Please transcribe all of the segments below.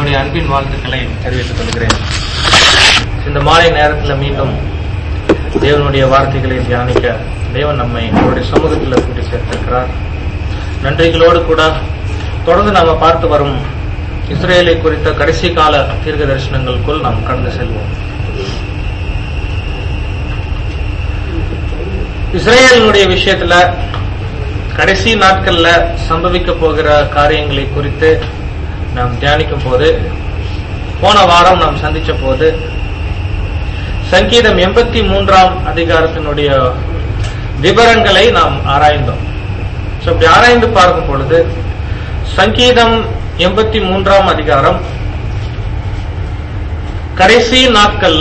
என்னுடைய அன்பின் வாழ்த்துக்களை தெரிவித்துக் கொள்கிறேன் இந்த மாலை நேரத்தில் மீண்டும் தேவனுடைய வார்த்தைகளை தியானிக்க தேவன் நம்மை அவருடைய சமூகத்தில் கூட்டி சேர்த்திருக்கிறார் நன்றிகளோடு கூட தொடர்ந்து நாம பார்த்து வரும் இஸ்ரேலை குறித்த கடைசி கால தீர்க்க தரிசனங்களுக்குள் நாம் கடந்து செல்வோம் இஸ்ரேலினுடைய விஷயத்துல கடைசி நாட்கள்ல சம்பவிக்க போகிற காரியங்களை குறித்து நாம் தியானிக்கும் போது போன வாரம் நாம் சந்திச்ச போது சங்கீதம் எண்பத்தி மூன்றாம் அதிகாரத்தினுடைய விவரங்களை நாம் ஆராய்ந்தோம் So, அப்படி ஆராய்ந்து பார்க்கும் பொழுது சங்கீதம் எண்பத்தி மூன்றாம் அதிகாரம் கடைசி நாட்கள்ல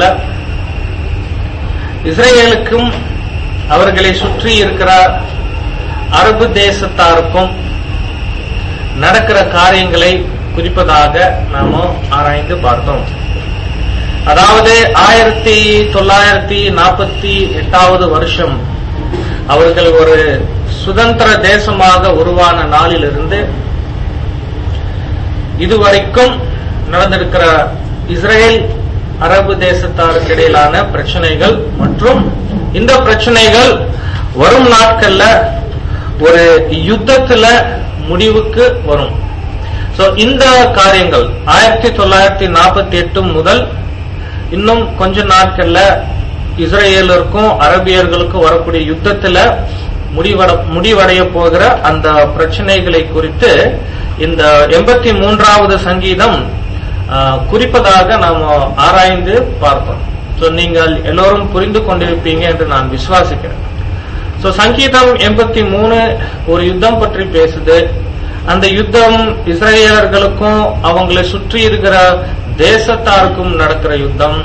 இஸ்ரேலுக்கும் அவர்களை சுற்றி இருக்கிற அரபு தேசத்தாருக்கும் நடக்கிற காரியங்களை குறிப்பதாக நாம ஆராய்ந்து பார்த்தோம் அதாவது ஆயிரத்தி தொள்ளாயிரத்தி நாற்பத்தி எட்டாவது வருஷம் அவர்கள் ஒரு சுதந்திர தேசமாக உருவான நாளிலிருந்து இதுவரைக்கும் நடந்திருக்கிற இஸ்ரேல் அரபு தேசத்தாருக்கு இடையிலான பிரச்சனைகள் மற்றும் இந்த பிரச்சனைகள் வரும் நாட்கள்ல ஒரு யுத்தத்துல முடிவுக்கு வரும் சோ இந்த காரியங்கள் ஆயிரத்தி தொள்ளாயிரத்தி நாற்பத்தி எட்டு முதல் இன்னும் கொஞ்ச நாட்கள்ல இஸ்ரேலருக்கும் அரபியர்களுக்கும் வரக்கூடிய யுத்தத்துல முடிவட முடிவடைய போகிற அந்த பிரச்சனைகளை குறித்து இந்த எண்பத்தி மூன்றாவது சங்கீதம் ஆஹ், குறிப்பதாக நாம் ஆராய்ந்து பார்த்தோம் சோ நீங்கள் எல்லோரும் புரிந்து கொண்டிருப்பீங்க என்று நான் விசுவாசிக்கிறேன் சோ சங்கீதம் எண்பத்தி மூணு ஒரு யுத்தம் பற்றி பேசுது அந்த யுத்தம் இஸ்ரேலர்களுக்கும் அவங்களை சுற்றி இருக்கிற தேசத்தாருக்கும் நடக்கிற யுத்தம்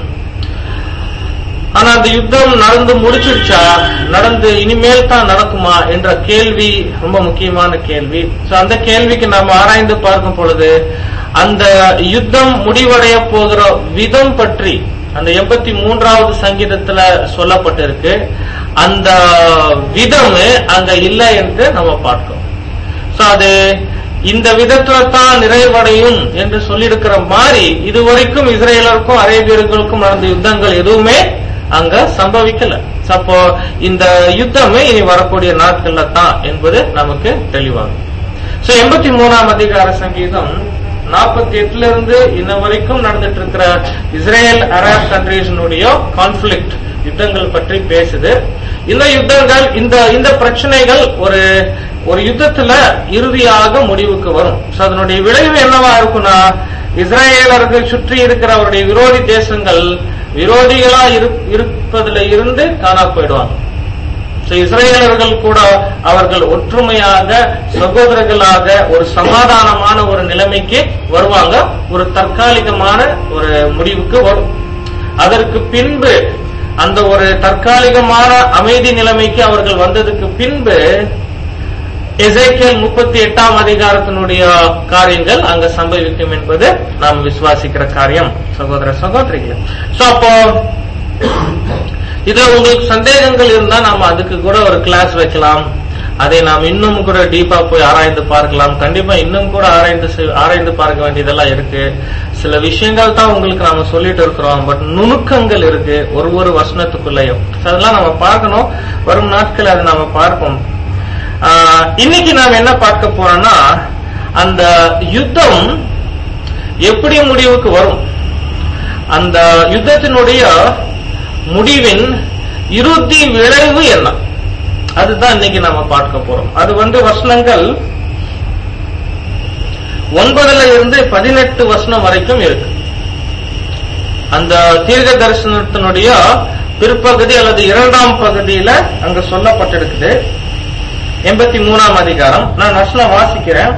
ஆனா அந்த யுத்தம் நடந்து முடிச்சிருச்சா நடந்து இனிமேல் தான் நடக்குமா என்ற கேள்வி ரொம்ப முக்கியமான கேள்வி சோ அந்த கேள்விக்கு நாம் ஆராய்ந்து பார்க்கும் பொழுது அந்த யுத்தம் முடிவடைய போகிற விதம் பற்றி அந்த எண்பத்தி மூன்றாவது சங்கீதத்துல சொல்லப்பட்டிருக்கு அந்த விதம் அங்க இல்லை என்று நம்ம பார்க்கிறோம் சோ அது இந்த விதத்துல தான் நிறைவடையும் என்று சொல்லியிருக்கிற மாதிரி இதுவரைக்கும் இஸ்ரேலருக்கும் அரேபியர்களுக்கும் நடந்த யுத்தங்கள் எதுவுமே அங்க சம்பவிக்கல So, அப்போ இந்த யுத்தமே இனி வரக்கூடிய நாட்கள்ல தான் என்பது நமக்கு தெளிவாகும் சோ எண்பத்தி மூணாம் அதிகார சங்கீதம் நாற்பத்தி எட்டுல இருந்து இன்ன வரைக்கும் நடந்துட்டு இருக்கிற இஸ்ரேல் அரப் கண்ட்ரீஸினுடைய கான்ஃபிளிக்ட் யுத்தங்கள் பற்றி பேசுது இந்த யுத்தங்கள் இந்த இந்த பிரச்சனைகள் ஒரு ஒரு யுத்தத்துல இறுதியாக முடிவுக்கு வரும் So, அதனுடைய விளைவு என்னவா இருக்கும்னா இஸ்ரேலர்கள் சுற்றி இருக்கிற அவருடைய விரோதி தேசங்கள் விரோதிகளா இரு- இருப்பதுல இருந்து காணா போயிடுவாங்க So, இஸ்ரேலர்கள் கூட அவர்கள் ஒற்றுமையாக சகோதரர்களாக ஒரு சமாதானமான ஒரு நிலைமைக்கு வருவாங்க ஒரு தற்காலிகமான ஒரு முடிவுக்கு வரும் அதற்கு பின்பு அந்த ஒரு தற்காலிகமான அமைதி நிலைமைக்கு அவர்கள் வந்ததுக்கு பின்பு எசேக்கியல் முப்பத்தி எட்டாம் அதிகாரத்தினுடைய காரியங்கள் அங்க சம்பவிக்கும் என்பது நாம் விசுவாசிக்கிற காரியம் சகோதர சகோதரிகள் சோ அப்போ இதுல உங்களுக்கு சந்தேகங்கள் இருந்தா நாம அதுக்கு கூட ஒரு கிளாஸ் வைக்கலாம் அதை நாம் இன்னும் கூட டீப்பா போய் ஆராய்ந்து பார்க்கலாம் கண்டிப்பா இன்னும் கூட ஆராய்ந்து செ- ஆராய்ந்து பார்க்க வேண்டியதெல்லாம் இருக்கு சில விஷயங்கள் தான் உங்களுக்கு நாம சொல்லிட்டு இருக்கிறோம் பட் நுணுக்கங்கள் இருக்கு ஒரு ஒரு வசனத்துக்குள்ளேயும் So, அதெல்லாம் நம்ம பார்க்கணும் வரும் நாட்கள் அதை நாம பார்ப்போம் ஆஹ், இன்னைக்கு நாம் என்ன பார்க்க போறோம்னா அந்த யுத்தம் எப்படி முடிவுக்கு வரும் அந்த யுத்தத்தினுடைய முடிவின் இறுதி விளைவு என்ன அதுதான் இன்னைக்கு நாம பார்க்க போறோம் அது வந்து வசனங்கள் ஒன்பதுல இருந்து பதினெட்டு வசனம் வரைக்கும் இருக்கு அந்த தீர்க்க தரிசனத்தினுடைய பிற்பகுதி அல்லது இரண்டாம் பகுதியில அங்க சொல்லப்பட்டிருக்குது எண்பத்தி மூணாம் அதிகாரம் நான் வசனம் வாசிக்கிறேன்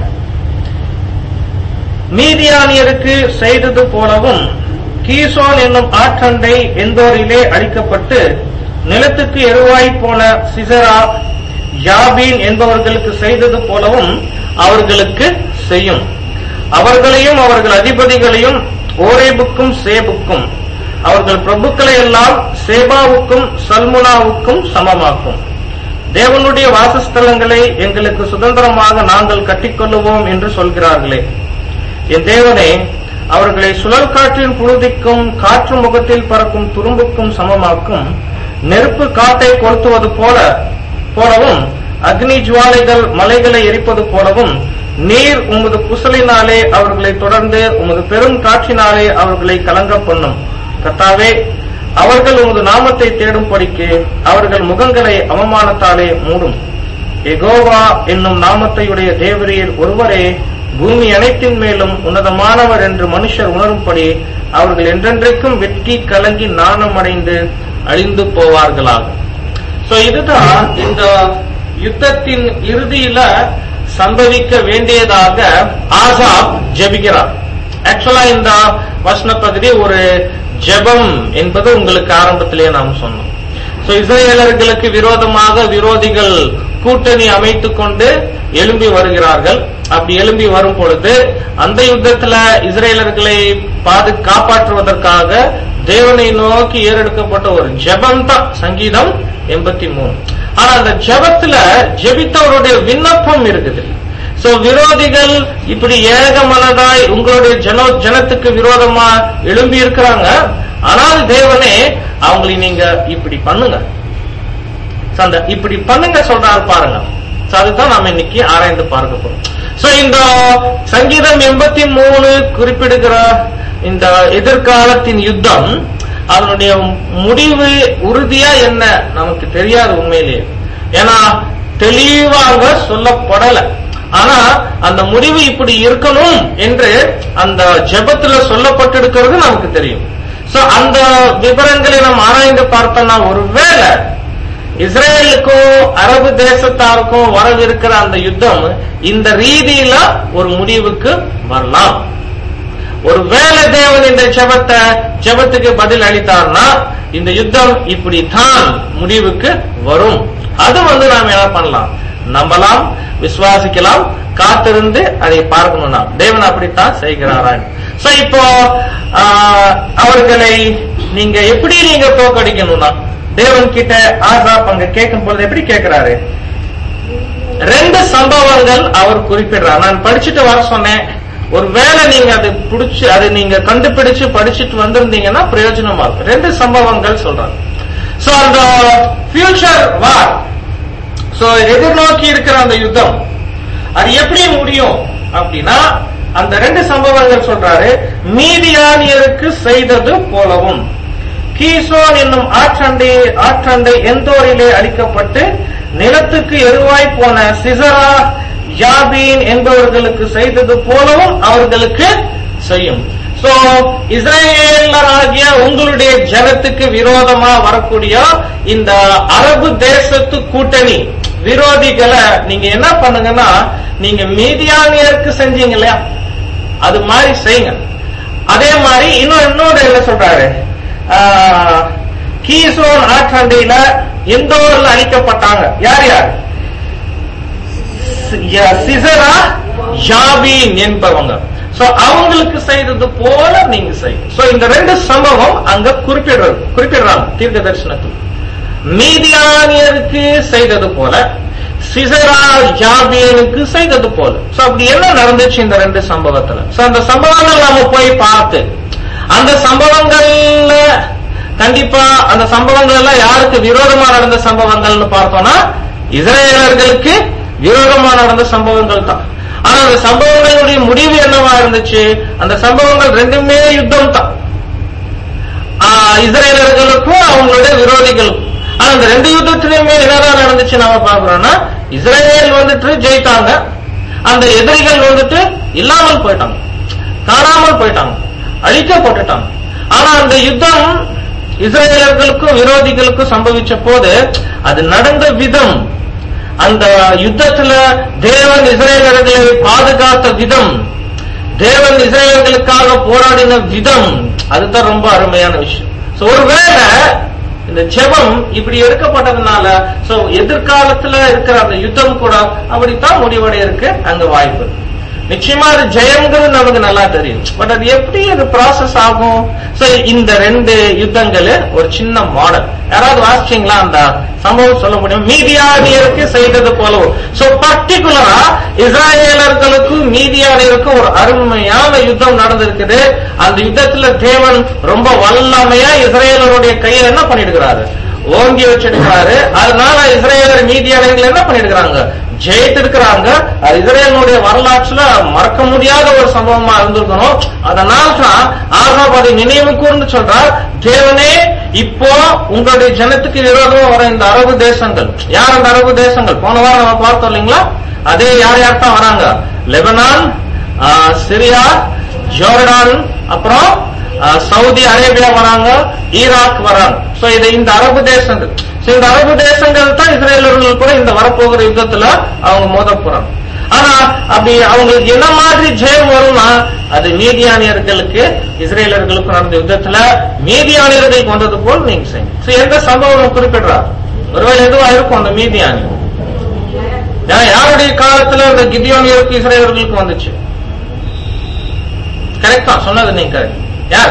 மீதியானியருக்கு செய்தது போலவும் கீசோன் என்னும் ஆற்றண்டை எந்தோரிலே அழிக்கப்பட்டு நிலத்துக்கு எருவாய் போன சிசரா யாபீன் என்பவர்களுக்கு செய்தது போலவும் அவர்களுக்கு செய்யும் அவர்களையும் அவர்கள் அதிபதிகளையும் ஓரேபுக்கும் சேபுக்கும் அவர்கள் பிரபுக்களை எல்லாம் சேபாவுக்கும் சல்முனாவுக்கும் சமமாக்கும் தேவனுடைய வாசஸ்தலங்களை எங்களுக்கு சுதந்திரமாக நாங்கள் கட்டிக்கொள்ளுவோம் என்று சொல்கிறார்களே என் தேவனே அவர்களை சுழல் காற்றின் புழுதிக்கும் காற்று முகத்தில் பறக்கும் துரும்புக்கும் சமமாக்கும் நெருப்பு காட்டை கொளுத்துவது போல போலவும் அக்னி ஜுவாலைகள் மலைகளை எரிப்பது போலவும் நீர் உமது புசலினாலே அவர்களை தொடர்ந்து உமது பெரும் காற்றினாலே அவர்களை கலங்க பண்ணும் கர்த்தாவே அவர்கள் உமது நாமத்தை தேடும்படிக்கு அவர்கள் முகங்களை அவமானத்தாலே மூடும் எகோவா என்னும் நாமத்தையுடைய தேவரீர் ஒருவரே பூமி அனைத்தின் மேலும் உன்னதமானவர் என்று மனுஷர் உணரும்படி அவர்கள் என்றென்றைக்கும் வெட்கி கலங்கி நாணமடைந்து அழிந்து போவார்களாக சோ இதுதான் இந்த யுத்தத்தின் இறுதியில சம்பவிக்க வேண்டியதாக ஆசாப் ஜெபிக்கிறார் ஆக்சுவலா இந்த வசன பகுதி ஒரு ஜெபம் என்பது உங்களுக்கு ஆரம்பத்திலேயே நாம் சொன்னோம் சோ இஸ்ரேலர்களுக்கு விரோதமாக விரோதிகள் கூட்டணி அமைத்துக் கொண்டு எழும்பி வருகிறார்கள் அப்படி எழும்பி வரும் பொழுது அந்த யுத்தத்துல இஸ்ரேலர்களை பாது காப்பாற்றுவதற்காக தேவனை நோக்கி ஏறெடுக்கப்பட்ட ஒரு ஜெபம் தான் சங்கீதம் எண்பத்தி மூணு ஆனா அந்த ஜெபத்துல ஜெபித்தவருடைய விண்ணப்பம் இருக்குது சோ விரோதிகள் இப்படி ஏக மனதாய் உங்களுடைய ஜன ஜனத்துக்கு விரோதமா எழும்பி இருக்கிறாங்க ஆனால் தேவனே அவங்களை நீங்க இப்படி பண்ணுங்க So, அந்த இப்படி பண்ணுங்க சொல்றாரு பாருங்க So, அதுதான் நாம இன்னைக்கு ஆராய்ந்து பார்க்க போறோம் சோ இந்த சங்கீதம் எண்பத்தி மூணு குறிப்பிடுகிற இந்த எதிர்காலத்தின் யுத்தம் அதனுடைய முடிவு உறுதியா என்ன நமக்கு தெரியாது உண்மையிலேயே ஏன்னா தெளிவாக சொல்லப்படல ஆனா அந்த முடிவு இப்படி இருக்கணும் என்று அந்த ஜெபத்துல சொல்லப்பட்டிருக்கிறது நமக்கு தெரியும் சோ அந்த விவரங்களை நாம் ஆராய்ந்து பார்த்தோம்னா ஒருவேளை இஸ்ரேலுக்கும் அரபு தேசத்தாருக்கும் வரவிருக்கிற அந்த யுத்தம் இந்த ரீதியில ஒரு முடிவுக்கு வரலாம் ஒருவேளை தேவன் இந்த ஜெபத்தை ஜெபத்துக்கு பதில் அளித்தார்னா இந்த யுத்தம் இப்படித்தான் முடிவுக்கு வரும் அது வந்து நாம் என்ன பண்ணலாம் நம்பலாம் விசுவாசிக்கலாம் காத்திருந்து அதை பார்க்கணும் நாம் தேவன் அப்படித்தான் செய்கிறாரா சோ இப்போ ஆஹ், அவர்களை நீங்க எப்படி நீங்க தோக்கடிக்கணும்னா தேவன் கிட்ட ஆசாப் அங்க கேட்கும் பொழுது எப்படி கேட்கிறாரு ரெண்டு சம்பவங்கள் அவர் குறிப்பிடுறார் நான் படிச்சுட்டு வர சொன்னேன் ஒருவேளை நீங்க அது புடிச்சு அது நீங்க கண்டுபிடிச்சு படிச்சுட்டு வந்திருந்தீங்கன்னா பிரயோஜனமா இருக்கும் ரெண்டு சம்பவங்கள் சொல்றாங்க சோ அந்த ஃபியூச்சர் வார் சோ எதிர்நோக்கி இருக்கிற அந்த யுத்தம் அது எப்படி முடியும் அப்படின்னா அந்த ரெண்டு சம்பவங்கள் சொல்றாரு மீதியானியருக்கு செய்தது போலவும் கீசோன் என்னும் ஆற்றண்டை ஆற்றண்டை எந்தோரிலே அளிக்கப்பட்டு நிலத்துக்கு எருவாய் போன சிசரா யாபீன் என்பவர்களுக்கு செய்தது போலவும் அவர்களுக்கு செய்யும் சோ இஸ்ரேலராகிய உங்களுடைய ஜனத்துக்கு விரோதமா வரக்கூடிய இந்த அரபு தேசத்து கூட்டணி விரோதிகளை நீங்க என்ன பண்ணுங்கன்னா நீங்க மீதியானியருக்கு செஞ்சீங்க இல்லையா அது மாதிரி செய்யுங்க அதே மாதிரி இன்னும் இன்னொரு என்ன சொல்றாரு ஆஹ், கீசோன் ஆற்றண்டையில எந்தோர்ல அழிக்கப்பட்டாங்க யார் யார் சி- ய- சிசரா யாபீன் என்பவங்க சோ அவங்களுக்கு செய்தது போல நீங்க செய்யும் சோ இந்த ரெண்டு சம்பவம் அங்க குறிப்பிடுறது குறிப்பிடுறாங்க தீர்க்க தரிசனத்தில் மீதியானியருக்கு செய்தது போல சிசரா யாபீனுக்கு செய்தது போல சோ அப்படி என்ன நடந்துச்சு இந்த ரெண்டு சம்பவத்துல சோ அந்த சம்பவங்கள் நாம போய் பார்த்து அந்த சம்பவங்கள்ல கண்டிப்பா அந்த சம்பவங்கள் எல்லாம் யாருக்கு விரோதமா நடந்த சம்பவங்கள்னு பார்த்தோம்னா இஸ்ரேலர்களுக்கு விரோதமா நடந்த சம்பவங்கள் தான் ஆனா அந்த சம்பவங்களுடைய முடிவு என்னவா இருந்துச்சு அந்த சம்பவங்கள் ரெண்டுமே யுத்தம் தான் ஆஹ் இஸ்ரேலர்களுக்கும் அவங்களுடைய விரோதிகளுக்கும் ஆனா அந்த ரெண்டு யுத்தத்திலுமே என்னதான் நடந்துச்சு நாம பாக்குறோம்னா இஸ்ரேல் வந்துட்டு ஜெயித்தாங்க அந்த எதிரிகள் வந்துட்டு இல்லாமல் போயிட்டாங்க காணாமல் போயிட்டாங்க அழிக்கப்பட்டுட்டாங்க ஆனா அந்த யுத்தம் இஸ்ரேலர்களுக்கும் விரோதிகளுக்கும் சம்பவிச்ச போது அது நடந்த விதம் அந்த யுத்தத்துல தேவன் இஸ்ரேலர்களை பாதுகாத்த விதம் தேவன் இஸ்ரேலர்களுக்காக போராடின விதம் அதுதான் ரொம்ப அருமையான விஷயம் சோ ஒருவேளை இந்த ஜெபம் இப்படி எடுக்கப்பட்டதுனால சோ எதிர்காலத்துல இருக்கிற அந்த யுத்தம் கூட அப்படித்தான் முடிவடையிருக்கு அங்க வாய்ப்பு நிச்சயமா அது ஜெயம்ங்கிறது நமக்கு நல்லா தெரியும் பட் அது எப்படி அது ப்ராசஸ் ஆகும் சோ இந்த ரெண்டு யுத்தங்கள் ஒரு சின்ன மாடல் யாராவது வாசிச்சீங்களா அந்த சம்பவம் சொல்ல முடியும் மீதியானியருக்கு செய்தது போலவும் சோ பர்டிகுலரா இஸ்ராயேலர்களுக்கும் மீதியானியருக்கும் ஒரு அருமையான யுத்தம் நடந்திருக்குது அந்த யுத்தத்துல தேவன் ரொம்ப வல்லமையா இஸ்ரேலருடைய கையை என்ன பண்ணிடுகிறாரு ஓங்கி வச்சிருக்கிறாரு அதனால இஸ்ரேலர் மீதியானவர்கள் என்ன பண்ணிருக்கிறாங்க ஜெயித்திருக்கிறாங்க அது இஸ்ரேலுடைய வரலாற்றுல மறக்க முடியாத ஒரு சம்பவமா இருந்திருக்கணும் அதனால தான் ஆகாப் அதை நினைவு கூர்ந்து சொல்றார் தேவனே இப்போ உங்களுடைய ஜனத்துக்கு விரோதமா வர இந்த அரபு தேசங்கள் யார் அந்த அரபு தேசங்கள் போன வாரம் நம்ம பார்த்தோம் இல்லைங்களா அதே யார் யார் தான் வராங்க லெபனான் ஆ, சிரியா ஜோர்டான் அப்புறம் ஆஹ் சவுதி அரேபியா வராங்க ஈராக் வராங்க சோ இது இந்த அரபு தேசங்கள் சோ இந்த அரபு தேசங்கள் தான் இஸ்ரேலர்கள் கூட இந்த வரப்போகிற யுத்தத்துல அவங்க மோத போறாங்க ஆனா அப்படி அவங்களுக்கு என்ன மாதிரி ஜெயம் வரும்னா அது மீதியானியர்களுக்கு இஸ்ரேலர்களுக்கு நடந்த யுத்தத்துல மீதியானியர்களுக்கு வந்தது போல் நீங்க செய்யுங்க சோ எந்த சம்பவம் குறிப்பிடுறார் ஒருவேளை எதுவா இருக்கும் அந்த மீதியானி யா- யாருடைய காலத்துல அந்த கிதியோனியருக்கு இஸ்ரேலர்களுக்கு வந்துச்சு கரெக்ட் தான் சொன்னது நீங்க correct. யார்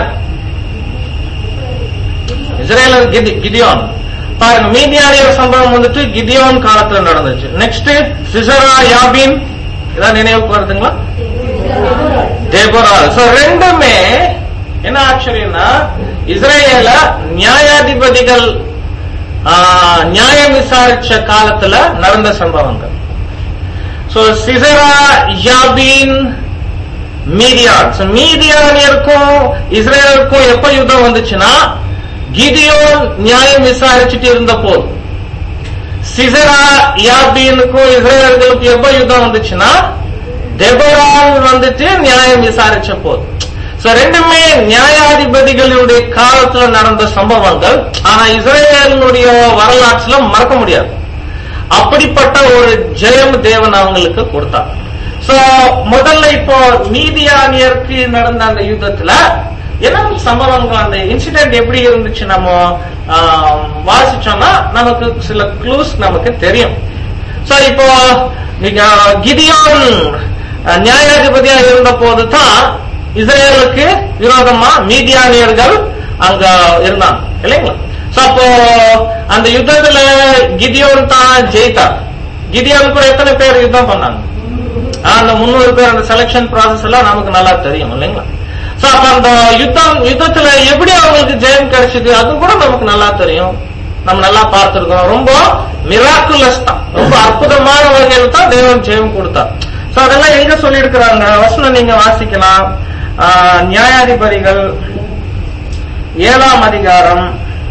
இஸ்ரேலர் கிதி- கிதியோன் பாருங்க மீதியானியர் சம்பவம் வந்துட்டு கிதியோன் காலத்துல நடந்துச்சு நெக்ஸ்ட் சிசரா யாபின் இதான் நினைவுக்கு வருதுங்களா தேபோரால் சோ ரெண்டுமே என்ன ஆச்சரியம்னா இஸ்ரேல நியாயாதிபதிகள் ஆ, நியாயம் விசாரிச்ச காலத்துல நடந்த சம்பவங்கள் so Sisera Jabin Midian So, மீதியானியருக்கும் இஸ்ரேலுக்கும் எப்ப யுத்தம் வந்துச்சுன்னா கிதியோன் நியாயம் விசாரிச்சுட்டு இருந்த போது சிசரா யாபீனுக்கும் இஸ்ரேலர்களுக்கு எப்ப யுத்தம் வந்துச்சுன்னா தெபரால் வந்துட்டு நியாயம் விசாரிச்ச போது சோ ரெண்டுமே நியாயாதிபதிகளுடைய காலத்துல நடந்த சம்பவங்கள் ஆனா இஸ்ரேலினுடைய வரலாற்றுல மறக்க முடியாது அப்படிப்பட்ட ஒரு ஜெயம் தேவன் அவங்களுக்கு கொடுத்தார் சோ முதல்ல இப்போ மீதியானியருக்கு நடந்த அந்த யுத்தத்துல என்ன சம்பவங்கள் அந்த இன்சிடென்ட் எப்படி இருந்துச்சு நம்ம ஆம், வாசிச்சோம்னா நமக்கு சில க்ளூஸ் நமக்கு தெரியும் சோ இப்போ நீங்க கிதியோன் அஹ், நியாயாதிபதியா இருந்த போது தான் இஸ்ரேலுக்கு விரோதமா மீதியானியர்கள் அங்க இருந்தாங்க இல்லைங்களா சோ அப்போ அந்த யுத்தத்துல கிதியோன் தான் ஜெயித்தார் கிதியோன் கூட எத்தனை பேர் யுத்தம் பண்ணாங்க ஆஹ், அந்த முன்னூறு பேர் அந்த செலக்ஷன் ப்ராசஸ் எல்லாம் நமக்கு நல்லா தெரியும் இல்லைங்களா சோ அப்ப அந்த யுத்தம் யுத்தத்துல எப்படி அவங்களுக்கு ஜெயம் கிடைச்சது அது கூட நமக்கு நல்லா தெரியும் நம்ம நல்லா பார்த்திருக்கோம் ரொம்ப மிராக்குலஸ் தான் ரொம்ப அற்புதமான வகையில் தான் தேவன் ஜெயம் கொடுத்தார் சோ அதெல்லாம் எங்க சொல்லி இருக்கிறாங்க வசனம் நீங்க வாசிக்கலாம் ஆஹ், நியாயாதிபதிகள் ஏழாம் அதிகாரம்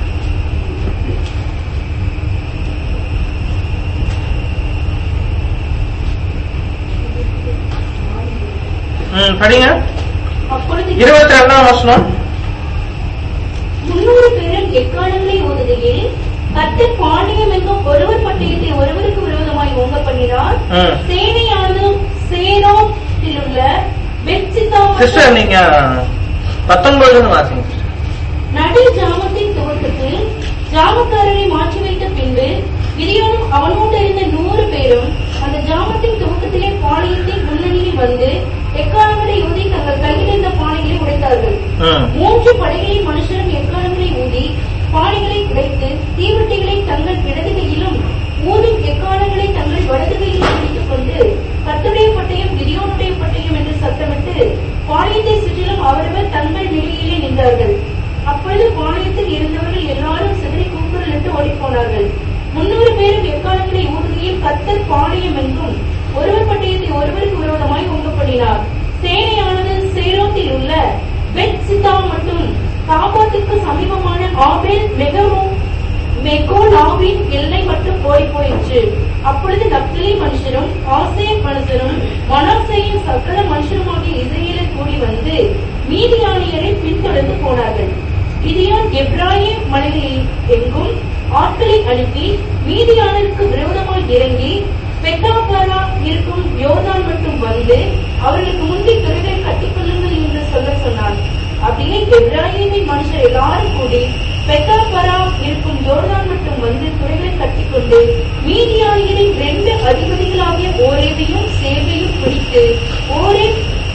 ம், படிங்க அப்பொழுது இருபத்தி ரெண்டாம் வசனம் முன்னூறு பேரும் எக்காலங்களை ஊதுகையில் கர்த்தர் பாண்டியம் எங்கும் ஒருவர் பட்டயத்தை ஒருவருக்கு விரோதமாய் ஓங்க பண்ணினார் ம். சேனையானது சேனோத்திலுள்ள பெத்சிதா சிஸ்டர் நீங்க பத்தொன்பதுல வாசிங்க sister. நடு ஜாமத்தின் துவக்கத்தில் ஜாமக்காரரை மாற்றி வைத்த பின்பு கிரியோனும் அவனோடு இருந்த நூறு பேரும் அந்த ஜாமத்தின் துவக்கத்திலே பாளையத்தின் முன்னணியில் வந்து எக்காலங்களை ஊதி தங்கள் கையில் இருந்த பானைகளை உடைத்தார்கள் ம். மூன்று படைகளின் மனுஷரும் எக்காலங்களை ஊதி பானைகளை உடைத்து தீவட்டிகளை தங்கள் இடது கையிலும் ஊதும் எக்காலங்களை தங்கள் வலது கையிலும் பிடித்துக் கொண்டு கத்துடைய பட்டயம் கிரியோனுடைய பட்டயம் என்று சத்தமிட்டு பாளையத்தை சுற்றிலும் அவரவர் தங்கள் நிலையிலே நின்றார்கள் அப்பொழுது பாளையத்தில் இருந்தவர்கள் எல்லாரும் சிதறி கூக்குரலிட்டு ஓடிப்போனார்கள் முன்னூறு பேரும் எக்காலங்களை ஊதுகையில் கத்தர் பாளையம் என்றும் ஒருவர் பட்டயத்தை ஒருவருக்கு விரோதமாய் உங்க பண்ணினார் சேனையானது சேலோத்தில் உள்ள பெத் சித்தா மற்றும் தாபாத்துக்கு சமீபமான ஆபேல் மெகமோ மெகோலாவின் எல்லை மட்டும் ஓடி போயிற்று அப்பொழுது நப்தலி மனுஷரும் ஆசேர் மனுஷரும் மனாசையின் சகல மனுஷருமாகிய இஸ்ரேலர் கூடி வந்து மீதியானியரை பின்தொடர்ந்து போனார்கள் கிதியோன் எப்ராயிம் மலைகளில் எங்கும் ஆட்களை அனுப்பி மீதியானருக்கு விரோதமாய் இறங்கி பெத்தாபாரா இருக்கும் யோர்தான் மட்டும் வந்து அவர்களுக்கு முந்தி துறைகளை கட்டிக்கொள்ளுங்கள் என்று சொல்ல சொன்னான் அப்படியே எப்ராஹிமின் மனுஷர் எல்லாரும் கூடி பெத்தாபரா இருக்கும் யோர்தான் மட்டும் வந்து துறைகளை கட்டிக் கொண்டு மீதியானியரின் ரெண்டு அதிபதிகளாகிய ஓரேவையும் சேவையும் பிடித்து ஓரே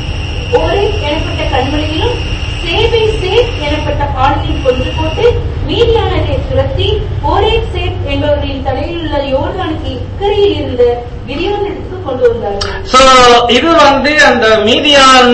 ஓரே எனப்பட்ட கண்மலையிலும் சேவை சேப் எனப்பட்ட ஆணையில் கொன்று போட்டு மீதியானதை துரத்தி ஓரே சேப் என்பவர்களின் தலையில் உள்ள யோர்தானுக்கு இக்கரையில் இருந்த கிரியோனிடத்துக்கு கொண்டு வந்தார்கள் சோ இது வந்து அந்த மீதியான்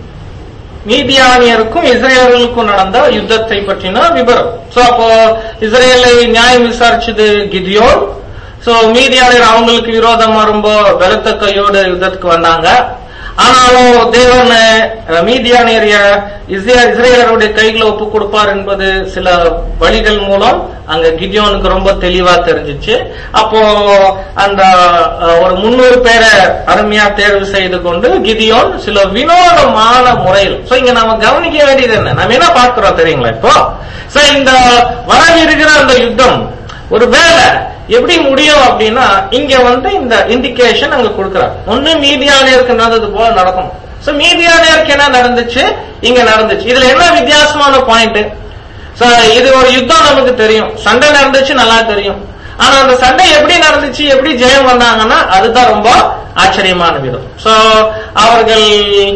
மீதியானியருக்கும் இஸ்ரேலர்களுக்கும் நடந்த யுத்தத்தை பற்றின விவரம் சோ அப்போ இஸ்ரேலை நியாயம் விசாரிச்சது கிதியோன் சோ மீதியானியர் அவங்களுக்கு விரோதமா ரொம்ப பலத்த கையோடு யுத்தத்துக்கு வந்தாங்க ஆனாலும் தேவன் அஹ், மீதியானியரைய இஸ்ரே- இஸ்ரேலருடைய கைகளை ஒப்பு கொடுப்பார் என்பது சில வழிகள் மூலம் அங்க கிதியோனுக்கு ரொம்ப தெளிவா தெரிஞ்சிச்சு அப்போ அந்த அஹ், ஒரு முன்னூறு பேரை அருமையா தேர்வு செய்து கொண்டு கிதியோன் சில வினோதமான முறையில் சோ இங்க நாம கவனிக்க வேண்டியது என்ன நம்ம என்ன பார்க்கிறோம் தெரியுங்களா இப்போ சோ இந்த வரவிருக்கிற அந்த யுத்தம் ஒரு வேலை எப்படி முடியும் அப்படின்னா இங்க வந்து இந்த இண்டிகேஷன் அங்க கொடுக்கிறார் ஒண்ணு மீதியானியருக்கு நடந்தது போல நடக்கணும் சோ மீதியானியருக்கு என்ன நடந்துச்சு இங்க நடந்துச்சு இதுல என்ன வித்தியாசமான பாயிண்ட் சோ இது ஒரு யுத்தம் நமக்கு தெரியும் சண்டை நடந்துச்சு நல்லா தெரியும் ஆனா அந்த சண்டை எப்படி நடந்துச்சு எப்படி ஜெயம் வந்தாங்கன்னா அதுதான் ரொம்ப ஆச்சரியமான விதம் சோ அவர்கள்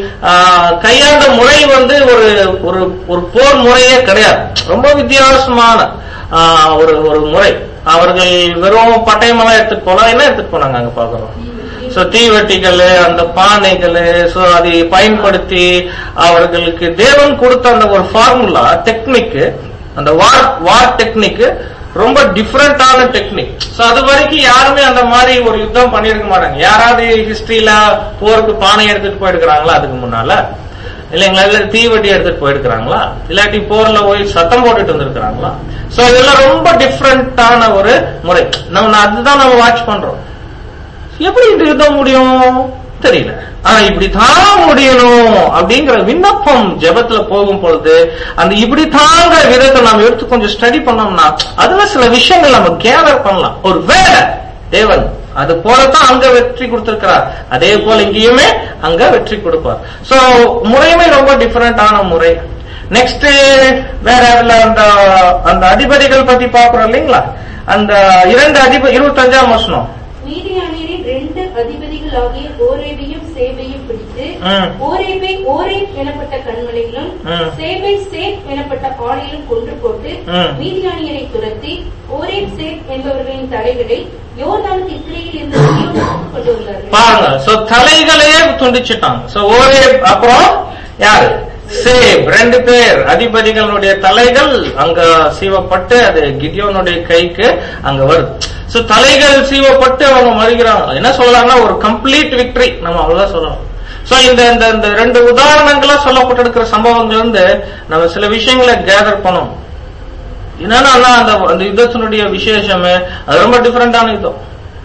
ஆஹ், கையாண்ட முறை வந்து ஒரு ஒரு ஒரு போர் முறையே கிடையாது ரொம்ப வித்தியாசமான ஆஹ், ஒரு ஒரு முறை அவர்கள் வெறும் பட்டயமெல்லாம் எடுத்துட்டு போனா என்ன எடுத்துட்டு போனாங்க அங்க பாக்குறோம் சோ தீவெட்டிகள் அந்த பானைகள் சோ அதை பயன்படுத்தி அவர்களுக்கு தேவன் கொடுத்த அந்த ஒரு ஃபார்முலா டெக்னிக் அந்த வார் வார் டெக்னிக் ரொம்ப டிஃபரெண்டான டெக்னிக் சோ அது வரைக்கும் யாருமே அந்த மாதிரி ஒரு யுத்தம் பண்ணிருக்க மாட்டாங்க யாராவது ஹிஸ்டரியில போருக்கு பானை எடுத்துட்டு போயிருக்கிறாங்களா அதுக்கு முன்னால இல்லைங்களா இல்ல தீவெட்டி எடுத்துட்டு போயிருக்கிறாங்களா இல்லாட்டி போர்ல போய் சத்தம் போட்டுட்டு வந்திருக்கிறாங்களா சோ இதெல்லாம் ரொம்ப டிஃபரெண்டான ஒரு முறை நம்ம அதுதான் நம்ம வாட்ச் பண்றோம் எப்படி இந்த யுத்தம் முடியும் தெரியல ஆனா இப்படித்தான் முடியணும் அப்படிங்கிற விண்ணப்பம் ஜெபத்துல போகும் பொழுது அந்த இப்படித்தாங்கிற விதத்தை நம்ம எடுத்து கொஞ்சம் ஸ்டடி பண்ணோம்னா அதுல சில விஷயங்கள் நம்ம கேதர் பண்ணலாம் ஒரு வேலை தேவன் அது போலதான் அங்க வெற்றி கொடுத்திருக்கிறார் அதே போல இங்கேயுமே அங்க வெற்றி கொடுப்பார் சோ முறையுமே ரொம்ப டிஃபரெண்டான முறை நெக்ஸ்ட் வேற அதுல அந்த அந்த அதிபதிகள் பத்தி பாக்குறோம் இல்லைங்களா அந்த இரண்டு அதிப இருபத்தஞ்சாம் வசனம் மீதியானியரின் ரெண்டு அதிபதிகளாகிய ஓரேவையும் சேவையும் பிடித்து ம். ஓரேவை ஓரே எனப்பட்ட கண்மலையிலும் ம். சேவை சேப் எனப்பட்ட ஆணையிலும் கொன்று போட்டு ம். மீதியானியரை துரத்தி ஓரே சேப் என்பவர்களின் தலைகளை யோர்தானுக்கு இக்கரையில் இருந்த கிலியோனுக்கு கொண்டு வந்தார்கள் பாருங்க சோ தலைகளையே துண்டிச்சிட்டாங்க சோ ஒரே அப்புறம் யாரு சேப் ரெண்டு பேர் அதிபதிகளுடைய தலைகள் அங்க சீவப்பட்டு அது கிதியோனுடைய கைக்கு அங்க வருது சோ தலைகள் சீவப்பட்டு அவங்க மறுக்கிறாங்க என்ன சொல்லலாம்னா ஒரு கம்ப்ளீட் விக்டரி நம்ம அவ்வளவுதான் சொல்லலாம் சோ இந்த இந்த இந்த ரெண்டு உதாரணங்களா சொல்லப்பட்டிருக்கிற சம்பவங்கள் வந்து நம்ம சில விஷயங்களை கேதர் பண்ணணும் என்னன்னா அந்த அந்த யுத்தத்தினுடைய விசேஷமே அது ரொம்ப டிஃபரெண்டான யுத்தம்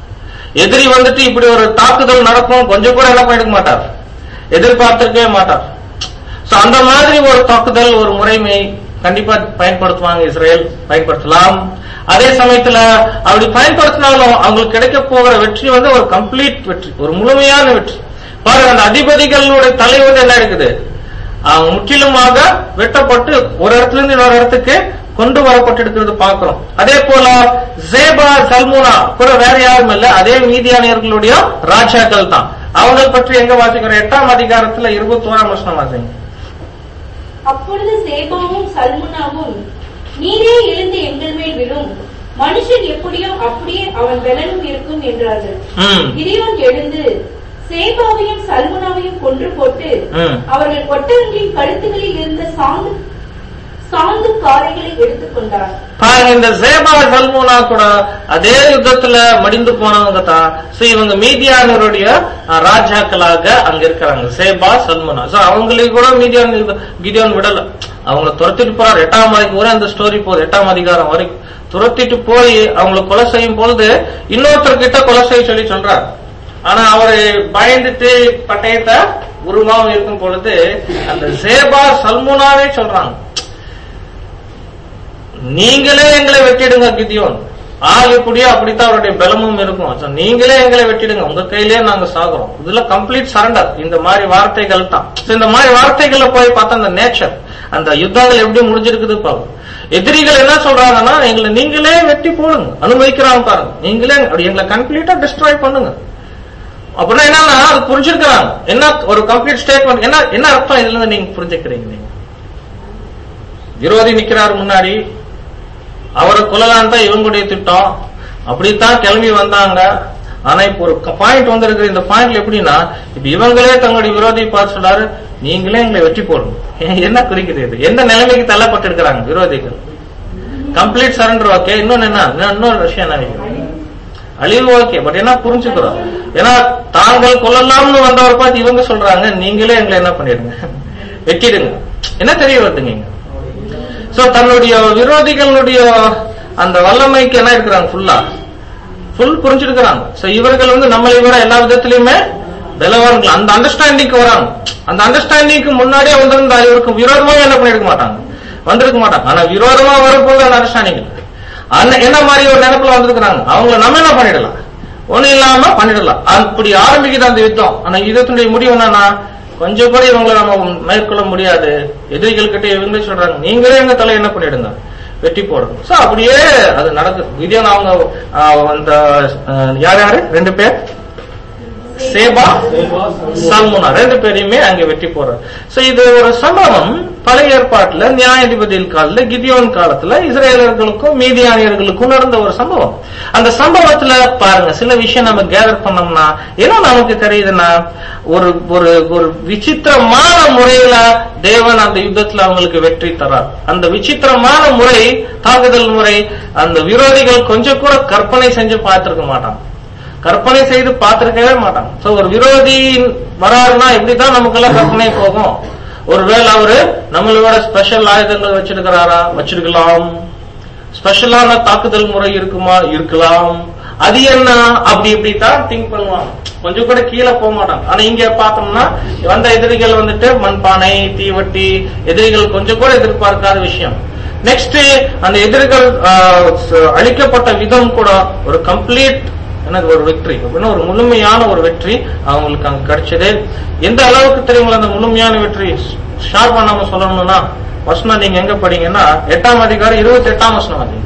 எதிரி வந்துட்டு இப்படி ஒரு தாக்குதல் நடக்கும் கொஞ்சம் கூட என்ன பண்ணிருக்க மாட்டார் எதிர்பார்த்திருக்கவே மாட்டார் சோ அந்த மாதிரி ஒரு தாக்குதல் ஒரு முறைமை கண்டிப்பா பயன்படுத்துவாங்க இஸ்ரேல் பயன்படுத்தலாம் அதே சமயத்துல அப்படி பயன்படுத்தினாலும் அவங்களுக்கு கிடைக்க போகிற வெற்றி வந்து ஒரு கம்ப்ளீட் வெற்றி ஒரு முழுமையான வெற்றி பாருங்க அந்த அதிபதிகளுடைய தலை வந்து என்ன இருக்குது அவங்க முற்றிலுமாக வெட்டப்பட்டு ஒரு இடத்துல இருந்து இன்னொரு இடத்துக்கு கொண்டு வரப்பட்டிருக்கிறது பார்க்கிறோம் அதே போல ஜேபா சல்முனா கூட வேற யாரும் இல்ல அதே மீதியானியர்களுடைய ராஜாக்கள் தான் அவங்க பற்றி எங்க வாசிக்கிறோம் எட்டாம் அதிகாரத்துல இருபத்தோராம் வருஷம் வாசிங்க அப்பொழுது சேபாவும் சல்முனாவும் நீரே எழுந்து எங்கள் மேல் விழும் மனுஷன் எப்படியோ அப்படியே அவன் பலனும் இருக்கும் என்றார்கள் ம் கிரியோன் எழுந்து சேபாவையும் சல்முனாவையும் கொன்று போட்டு ம் அவர்கள் ஒட்டகங்களின் கழுத்துகளில் இருந்த சாந்து சாந்து காரைகளை எடுத்துக்கொண்டார் பாருங்க இந்த சேபா சல்முனா கூட அதே யுத்தத்துல மடிந்து போனவங்க தான் சோ இவங்க மீதியானவருடைய அஹ், ராஜாக்களாக அங்க இருக்கிறாங்க சேபா சல்முனா சோ அவங்களுக்கு கூட மீதியான கிதியோன் விடல அவங்கள துரத்திட்டு போறாரு எட்டாம் வரைக்கும் கூட அந்த ஸ்டோரி போகுது எட்டாம் அதிகாரம் வரைக்கும் துரத்திட்டு போய் அவங்கள கொலை செய்யும் பொழுது இன்னொருத்தர் கிட்ட கொலை செய்ய சொல்லி சொல்றாரு ஆனா அவரு பயந்துட்டு பட்டயத்தை உருவாவும் இருக்கும் பொழுது அந்த சேபா சல்முனாவே சொல்றாங்க நீங்களே எங்களை வெட்டிடுங்க கிதியோன் ஆள் எப்படியோ அப்படித்தான் அவருடைய பலமும் இருக்கும் So, நீங்களே எங்களை வெட்டிடுங்க உங்க கையிலேயே நாங்க சாகுறோம் இதுல கம்ப்ளீட் சரண்டர் இந்த மாதிரி வார்த்தைகள் தான் So, இந்த மாதிரி வார்த்தைகள்ல போய் பார்த்தா அந்த நேச்சர் அந்த யுத்தங்கள் எப்படி முடிஞ்சிருக்குது பாருங்க எதிரிகள் என்ன சொல்றாங்கன்னா எங்களை நீங்களே வெட்டி போடுங்க அனுமதிக்கிறாங்க பாருங்க நீங்களே அப்படி எங்களை கம்ப்ளீட்டா டிஸ்ட்ராய் பண்ணுங்க அப்படின்னா என்னன்னா அது புரிஞ்சிருக்கிறாங்க என்ன ஒரு கம்ப்ளீட் ஸ்டேட்மெண்ட் என்ன என்ன அர்த்தம் இதுல இருந்து நீங்க புரிஞ்சுக்கிறீங்க நீங்க விரோதி நிக்கிறாரு முன்னாடி அவரை கொல்லலாம் தான் இவங்களுடைய திட்டம் அப்படித்தான் கிளம்பி வந்தாங்க ஆனா இப்போ ஒரு பாயிண்ட் வந்திருக்கு இந்த பாயிண்ட்ல எப்படின்னா இப்ப இவங்களே தங்களுடைய விரோதியை பார்த்து சொல்றாரு நீங்களே எங்களை வெற்றி போடணும் என்ன குறிக்குது இது எந்த நிலைமைக்கு தள்ளப்பட்டிருக்கிறாங்க விரோதிகள் கம்ப்ளீட் சரண்டர் ஓகே இன்னொன்னு என்ன இன்னும் இன்னொரு விஷயம் என்ன அழிவு ஓகே பட் என்ன புரிஞ்சுக்கிறோம் ஏன்னா தாங்கள் கொல்லலாம்னு வந்தவர் பார்த்து இவங்க சொல்றாங்க நீங்களே எங்களை என்ன பண்ணிடுங்க வெட்டிடுங்க என்ன தெரிய வருதுங்க இங்க சோ தன்னுடைய விரோதிகளுடைய அந்த வல்லமைக்கு என்ன இருக்கிறாங்க ஃபுல்லா ஃபுல் புரிஞ்சிருக்கிறாங்க சோ இவர்கள் வந்து நம்மளை விட எல்லா விதத்திலயுமே பலவான்கள் அந்த அண்டர்ஸ்டாண்டிங்க்கு வராங்க அந்த அண்டர்ஸ்டாண்டிங்க்கு முன்னாடியே வந்திருந்தா இவருக்கு விரோதமாவே என்ன பண்ணிருக்க மாட்டாங்க வந்திருக்க மாட்டாங்க ஆனா விரோதமா வரப்போது அந்த அண்டர்ஸ்டாண்டிங் அந்த என்ன மாதிரி ஒரு நினைப்புல வந்திருக்கிறாங்க அவங்கள நம்ம என்ன பண்ணிடலாம் ஒண்ணு இல்லாம பண்ணிடலாம் அப்படி ஆரம்பிக்குது அந்த யுத்தம் ஆனா யுத்தத்தினுடைய முடிவு என்னன்னா கொஞ்சம் கூட இவங்களை நம்ம மேற்கொள்ள முடியாது எதிரிகள் கிட்ட இவங்க சொல்றாங்க நீங்களே எங்க தலை என்ன பண்ணிடுங்க வெட்டி போடணும் சோ அப்படியே அது நடக்குது கிதியோன் அவங்க ஆஹ், அந்த ஆஹ், யார் யாரு ரெண்டு பேர் சேபா சல்முனா ரெண்டு பேரையுமே அங்க வெட்டி போறார் சோ இது ஒரு சம்பவம் பழைய ஏற்பாட்டுல நியாயாதிபதியில் காலத்துல கிதியோன் காலத்துல இஸ்ரேலர்களுக்கும் மீதியானியர்களுக்கும் நடந்த ஒரு சம்பவம் அந்த சம்பவத்துல பாருங்க சில விஷயம் நம்ம கேதர் பண்ணோம்னா என்ன நமக்கு தெரியுதுன்னா ஒரு ஒரு ஒரு விசித்திரமான முறையில தேவன் அந்த யுத்தத்துல அவங்களுக்கு வெற்றி தரார் அந்த விசித்திரமான முறை தாக்குதல் முறை அந்த விரோதிகள் கொஞ்சம் கூட கற்பனை செஞ்சு பார்த்திருக்க மாட்டாங்க கற்பனை செய்து பார்த்திருக்கவே மாட்டாங்க சோ ஒரு விரோதி வராருன்னா இப்படிதான் நமக்கெல்லாம் கற்பனை போகும் ஒருவேளை அவரு நம்மளோட ஸ்பெஷல் ஆயுதங்கள் வச்சிருக்கிறாரா வச்சிருக்கலாம் ஸ்பெஷலான தாக்குதல் முறை இருக்குமா இருக்கலாம் அது என்ன அப்படி இப்படி தான் திங்க் பண்ணுவாங்க கொஞ்சம் கூட கீழே போக மாட்டாங்க ஆனா இங்க பார்த்தோம்னா வந்த எதிரிகள் வந்துட்டு மண்பானை தீவட்டி எதிரிகள் கொஞ்சம் கூட எதிர்பார்க்காத விஷயம் நெக்ஸ்ட் அந்த எதிரிகள் ஆஹ், ச- அழிக்கப்பட்ட விதம் கூட ஒரு கம்ப்ளீட் எனக்கு ஒரு வெற்றி அப்படின்னா ஒரு முழுமையான ஒரு வெற்றி அவங்களுக்கு அங்க கிடைச்சது எந்த அளவுக்கு தெரியுங்களா அந்த முழுமையான வெற்றி ஷார்ப்பா நம்ம சொல்லணும்னா வசனம் நீங்க எங்க படிங்கன்னா எட்டாம் அதிகாரம் இருபத்தி எட்டாம் வசனம் அது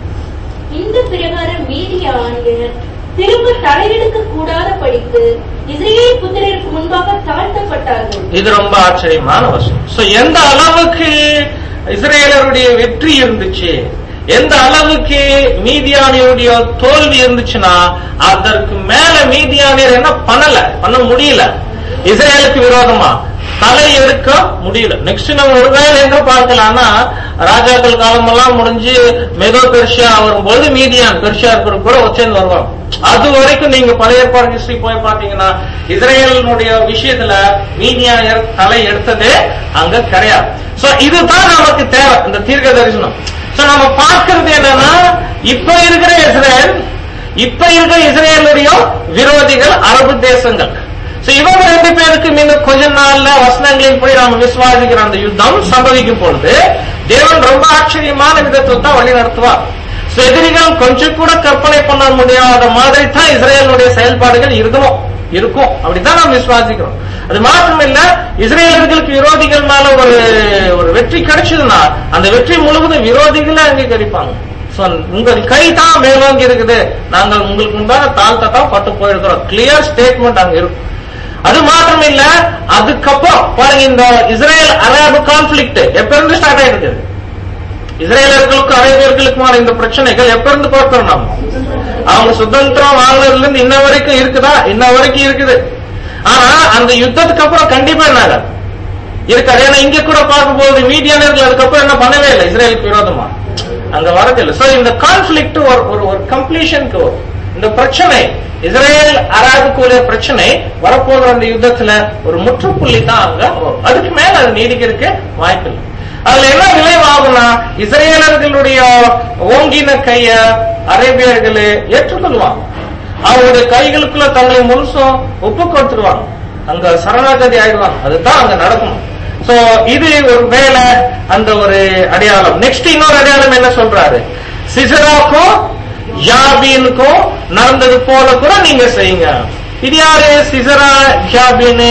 இந்த பிரகாரம் மீதியானியர் திரும்ப தலையெடுக்க கூடாத படித்து இஸ்ரேல் புத்திரருக்கு முன்பாக தாழ்த்தப்பட்டார்கள் இது ரொம்ப ஆச்சரியமான வசனம் சோ எந்த அளவுக்கு இஸ்ரேலருடைய வெற்றி இருந்துச்சு எந்த அளவுக்கு மீதியானியருடைய தோல்வி இருந்துச்சுன்னா அதற்கு மேல மீதியானியர் என்ன பண்ணல பண்ண முடியல இஸ்ரேலுக்கு விரோதமா தலை எடுக்க முடியல நெக்ஸ்ட் நம்ம ஒருவேளை எங்க பார்க்கலாம்னா ராஜாக்கள் காலமெல்லாம் முடிஞ்சு மெதோ பெர்ஷியா வரும்போது மீதியான் பெர்ஷியா இருக்கிற கூட சேர்ந்து வருவாங்க அது வரைக்கும் நீங்க பழைய ஏற்பாடு ஹிஸ்டரி போய் பாத்தீங்கன்னா இஸ்ரேலினுடைய விஷயத்துல மீதியானியர் தலை எடுத்ததே அங்க கிடையாது சோ இதுதான் நமக்கு தேவை இந்த தீர்க்க தரிசனம் சோ நம்ம பார்க்கிறது என்னன்னா இப்ப இருக்கிற இஸ்ரேல் இப்ப இருக்கிற இஸ்ரேலுடைய விரோதிகள் அரபு தேசங்கள் சோ இவங்க ரெண்டு பேருக்கு இன்னும் கொஞ்ச நாள்ல வசனங்களின் படி நாம விசுவாசிக்கிற அந்த யுத்தம் சம்பவிக்கும் பொழுது தேவன் ரொம்ப ஆச்சரியமான விதத்தில் தான் வழி நடத்துவார் So, எதிரிகள் கொஞ்சம் கூட கற்பனை பண்ண முடியாத மாதிரி தான் இஸ்ரேலுடைய செயல்பாடுகள் இருக்கணும் இருக்கும் அப்படித்தான் நாம் விசுவாசிக்கிறோம் அது மாத்திரம் இல்ல இஸ்ரேலர்களுக்கு விரோதிகள் மேல ஒரு ஒரு வெற்றி கிடைச்சதுன்னா அந்த வெற்றி முழுவதும் விரோதிகளே அங்கீகரிப்பாங்க So, உங்கள் கை தான் மேலோங்கி இருக்குது நாங்கள் உங்களுக்கு முன்பாக தாழ்த்த தான் பட்டு போயிருக்கிறோம் கிளியர் ஸ்டேட்மெண்ட் அங்க இருக்கும் அது மாத்திரம் இல்ல அதுக்கப்புறம் பாருங்க இந்த இஸ்ரேல் அரபு கான்ஃபிளிக்ட் எப்ப இருந்து ஸ்டார்ட் ஆயிருக்கு இஸ்ரேலர்களுக்கும் அரேபியர்களுக்குமான இந்த பிரச்சனைகள் எப்ப இருந்து பார்க்கிறோம் நாம அவங்க சுதந்திரம் வாங்கினதுல இருந்து இன்ன வரைக்கும் இருக்குதா இன்ன வரைக்கும் இருக்குது ஆனா அந்த யுத்தத்துக்கு அப்புறம் கண்டிப்பா என்ன ஆகாது? இருக்காது ஏன்னா இங்க கூட பார்க்கும்போது மீடியானர்கள் அதுக்கப்புறம் என்ன பண்ணவே இல்லை இஸ்ரேலுக்கு விரோதமா அங்க வரதில்லை சோ இந்த கான்ஃபிளிக்ட் ஒரு ஒரு ஒரு கம்ப்ளீஷனுக்கு வரும் இந்த பிரச்சனை இஸ்ரேல் அராபுக்குரிய பிரச்சனை வரப்போகிற அந்த யுத்தத்துல ஒரு முற்றுப்புள்ளி தான் அங்க வரும் அதுக்கு மேல அது நீடிக்கிறதுக்கு வாய்ப்பு இல்லை அதுல என்ன விளைவாகும்னா இஸ்ரேலர்களுடைய ஓங்கின கைய அரேபியர்களே ஏற்றுக்கொள்வாங்க அவருடைய கைகளுக்குள்ள தங்களை முழுசும் ஒப்பு கொடுத்துருவாங்க அங்க சரணாகதி ஆயிடுவாங்க அதுதான் அங்க நடக்கும் சோ இது ஒரு வேலை அந்த ஒரு அடையாளம் நெக்ஸ்ட் இன்னொரு அடையாளம் என்ன சொல்றாரு சிசராக்கும் யாபீனுக்கும் நடந்தது போல கூட நீங்க செய்யுங்க இது யாரு சிசரா யாபின்னு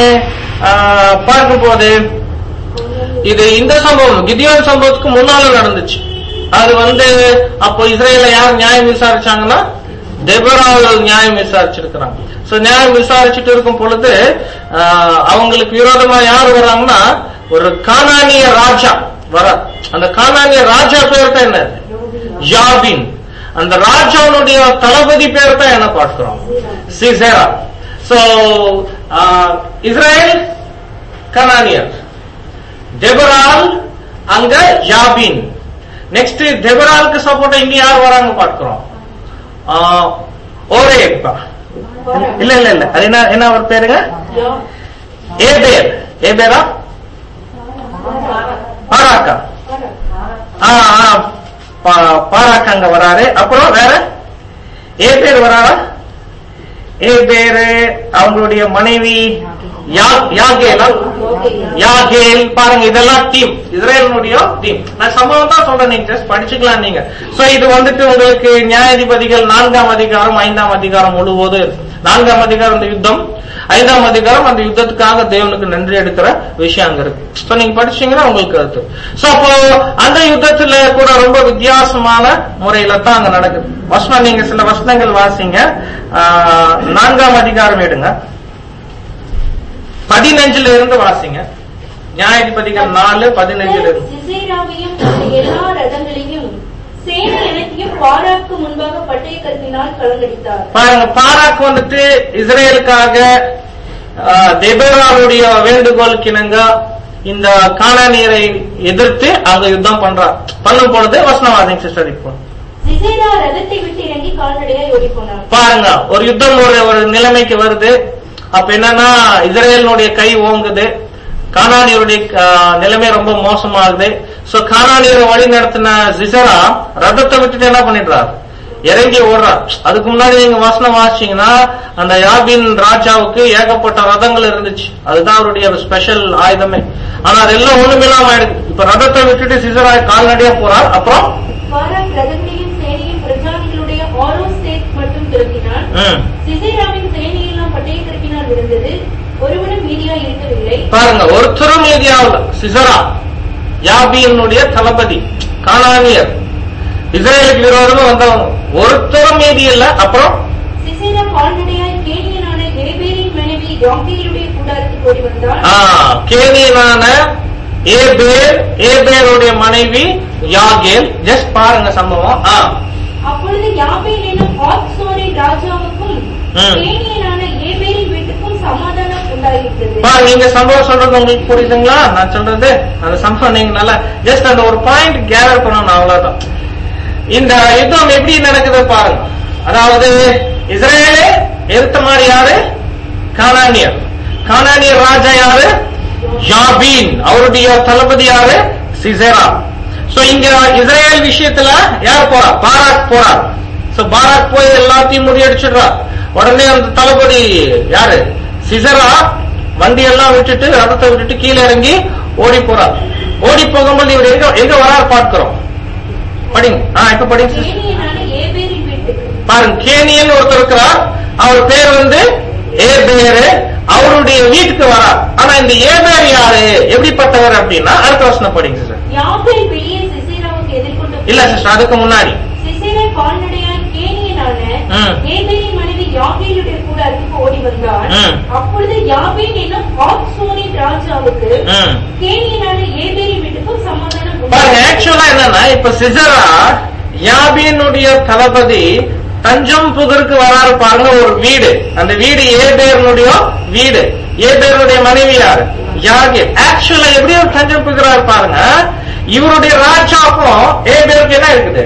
பார்க்கும் போது இது இந்த சம்பவம் கிதியோன் சம்பவத்துக்கு முன்னால நடந்துச்சு அது வந்து அப்போ இஸ்ரேல யார் நியாயம் விசாரிச்சாங்கன்னா தெபராவில் நியாயம் விசாரிச்சிருக்கிறாங்க சோ நியாயம் விசாரிச்சுட்டு இருக்கும் பொழுது ஆஹ், அவங்களுக்கு விரோதமா யார் வராங்கன்னா ஒரு கானானிய ராஜா வர அந்த கானானிய ராஜா பேர் தான் என்ன யாபின் அந்த ராஜாவுடைய தளபதி பேர் தான் என்ன பார்க்கிறோம் சிசேரா சோ இஸ்ரேல் கனானியர் தெபரால் அங்க யாபின் நெக்ஸ்ட் தெபராலுக்கு சப்போர்ட் இங்க யார் வராங்க பார்க்கிறோம் ஆஹ், ஓரேப் இல்ல இல்ல இல்ல அது என்ன என்ன அவர் பேருங்க யா- ஏபேர் ஏபேரா பாராக்கா ஆ, ஆ, பா- பாராக்கு அங்க வராரு அப்புறம் வேற ஏ பேர் வராரா ஏ பேரு அவங்களுடைய மனைவி யா- யாகேலா யாகேல் பாருங்க இதெல்லாம் டீம் இஸ்ரேலினுடைய டீம் நான் சம்பவம் தான் சொல்றேன் நீங்க ஜஸ்ட் படிச்சுக்கலாம் நீங்க சோ இது வந்துட்டு உங்களுக்கு நியாயாதிபதிகள் நான்காம் அதிகாரம் ஐந்தாம் அதிகாரம் முழுவதும் இருக்கு. நான்காம் அதிகாரம் இந்த யுத்தம் ஐந்தாம் அதிகாரம் அந்த யுத்தத்துக்காக தேவனுக்கு நன்றி எடுக்கிற விஷயம் அங்க இருக்கு சோ நீங்க படிச்சீங்கன்னா உங்களுக்கு அது சோ அப்போ அந்த யுத்தத்துல கூட ரொம்ப வித்தியாசமான முறையில தான் அங்க நடக்குது வசனம் நீங்க சில வசனங்கள் வாசிங்க ஆஹ், நான்காம் அதிகாரம் எடுங்க பதினஞ்சுல இருந்து வாசிங்க நியாயாதிபதிகள் நாலு பதினஞ்சுல இருந்து சிசேராவையும் அந்த எல்லா ரதங்களையும் சேனை அனைத்தையும் பாராக்கு முன்பாக பட்டய கருத்தினால் கலங்கடித்தார் பாருங்க பாராக் வந்துட்டு இஸ்ரேலுக்காக ஆஹ், தெபோராவுடைய வேண்டுகோளுக்கு இணங்க இந்த கானானியரை எதிர்த்து அங்க யுத்தம் பண்றார் பண்ணும் பொழுது வசனவாதிங்க சிஸ்டர் இப்போ சிசேரா ரதத்தை விட்டு இறங்கி கால்நடையாய் ஓடி போனார் பாருங்க ஒரு யுத்தம் ஒரு ஒரு நிலைமைக்கு வருது அப்ப என்னன்னா இஸ்ரேலினுடைய கை ஓங்குது கானானியருடைய ஆஹ், நிலைமை ரொம்ப மோசமாகுது சோ கானானியரை வழி நடத்தின சிசரா ரதத்தை விட்டுட்டு என்ன பண்ணிடுறார் இறங்கி ஓடுறார் அதுக்கு முன்னாடி நீங்க வசனம் வாசிச்சீங்கன்னா அந்த யாபின் ராஜாவுக்கு ஏகப்பட்ட ரதங்கள் இருந்துச்சு அதுதான் அவருடைய ஸ்பெஷல் ஆயுதமே ஆனா அதெல்லாம் ஒண்ணுமில்லாம ஆயிடுது இப்ப ரதத்தை விட்டுட்டு சிசரா கால்நடையா போறார் அப்புறம் பாராக் ரதங்களையும் சேனையும் பிரஜாதிகளுடைய ஆரோ ஸ்டேட் மட்டும் திருப்பினான் ம், சிசேராவின் சேனையெல்லாம் பட்டய கருப்பினால் விழுந்தது ஒருவனும் மீதியா இருக்கவில்லை பாருங்க ஒருத்தரும் மீதியாவில் சிசரா யாபியினுடைய தளபதி கானானியர் இஸ்ரேலுக்கு விரோதமா வந்தவங்க ஒருத்தரும் மீதி இல்ல அப்புறம் சிசேரா கால்நடையாய் கேனியனான ஏபேரின் மனைவி யாக்கேலுடைய கூடாரத்துக்கு ஓடி வந்தாள் ஆ, கேனியனான ஏபேர் ஏபேருடைய மனைவி யாகேல் ஜஸ்ட் பாருங்க சம்பவம் ஆ, அப்பொழுது யாபேல் என்னும் ஆத்சோரின் ராஜாவுக்கும் ம். கேனியனான ஏபேரின் வீட்டுக்கும் சமாதானம் உண்டாயிருக்கிறது பாருங்க நீங்க சம்பவம் சொல்றது உங்களுக்கு புரியுதுங்களா நான் சொல்றது அந்த சம்பவம் நீங்க நல்லா ஜஸ்ட் அந்த ஒரு பாயிண்ட் கேதர் பண்ணணும் அவ்வளவுதான் இந்த யுத்தம் எப்படி நடக்குது பாருங்க அதாவது இஸ்ரேலே எதிர்த்த மாதிரி யாரு கானானியர் கானானியர் ராஜா யாரு யாபீன் அவருடைய தளபதி யாரு சிசேரா சோ இங்க இஸ்ரேல் விஷயத்துல யார் போறா பாராக் போறார் சோ பாராக் போய் எல்லாத்தையும் முறியடிச்சிடுறார் உடனே அந்த தளபதி யாரு சிசரா வண்டி எல்லாம் விட்டுட்டு ரதத்தை விட்டுட்டு கீழே இறங்கி ஓடி போறார் ஓடி போகும்போது இவர் எங்க எங்க வரார் பார்க்கிறோம் படிங்க ஆ இப்ப படிங்க sister. கேனியனான ஏபேரின் வீட்டுக்கு பாருங்க கேனியன் ஒருத்தர் இருக்கிறார் அவர் பேர் வந்து ஏபேரு அவருடைய வீட்டுக்கு வரார் ஆனா இந்த ஏபேர் யாரு எப்படிப்பட்டவர் அப்படின்னா அடுத்த வசனம் படிங்க சிஸ்டர் யாபேல் வெளியே சிசேராவுக்கு எதிர்கொண்டு இல்ல சிஸ்டர் அதுக்கு முன்னாடி சிசேரா கால்நடையாய் கேனியனான ம். ஏபேரின் மனைவி யாபேலுடைய கூடாரத்துக்கு ஓடி வந்தாள் ம். அப்பொழுது யாபேல் என்னும் ஆத்சோரின் ராஜாவுக்கு ம். கேனியனான ஏபேரின் வீட்டுக்கும் சமாதானம் பாருங்க உண்டாயிற்று. ஆக்சுவலா என்னன்னா இப்ப சிசரா யாபீனுடைய தளபதி தஞ்சம் புதருக்கு வராரு பாருங்க ஒரு வீடு அந்த வீடு ஏபேரனுடைய வீடு ஏபேரனுடைய மனைவி யாரு யாகே ஆக்சுவலா எப்படி ஒரு தஞ்சம் புகிறாரு பாருங்க இவருடைய ராஜாக்கும் ஏபேருக்கு என்ன இருக்குது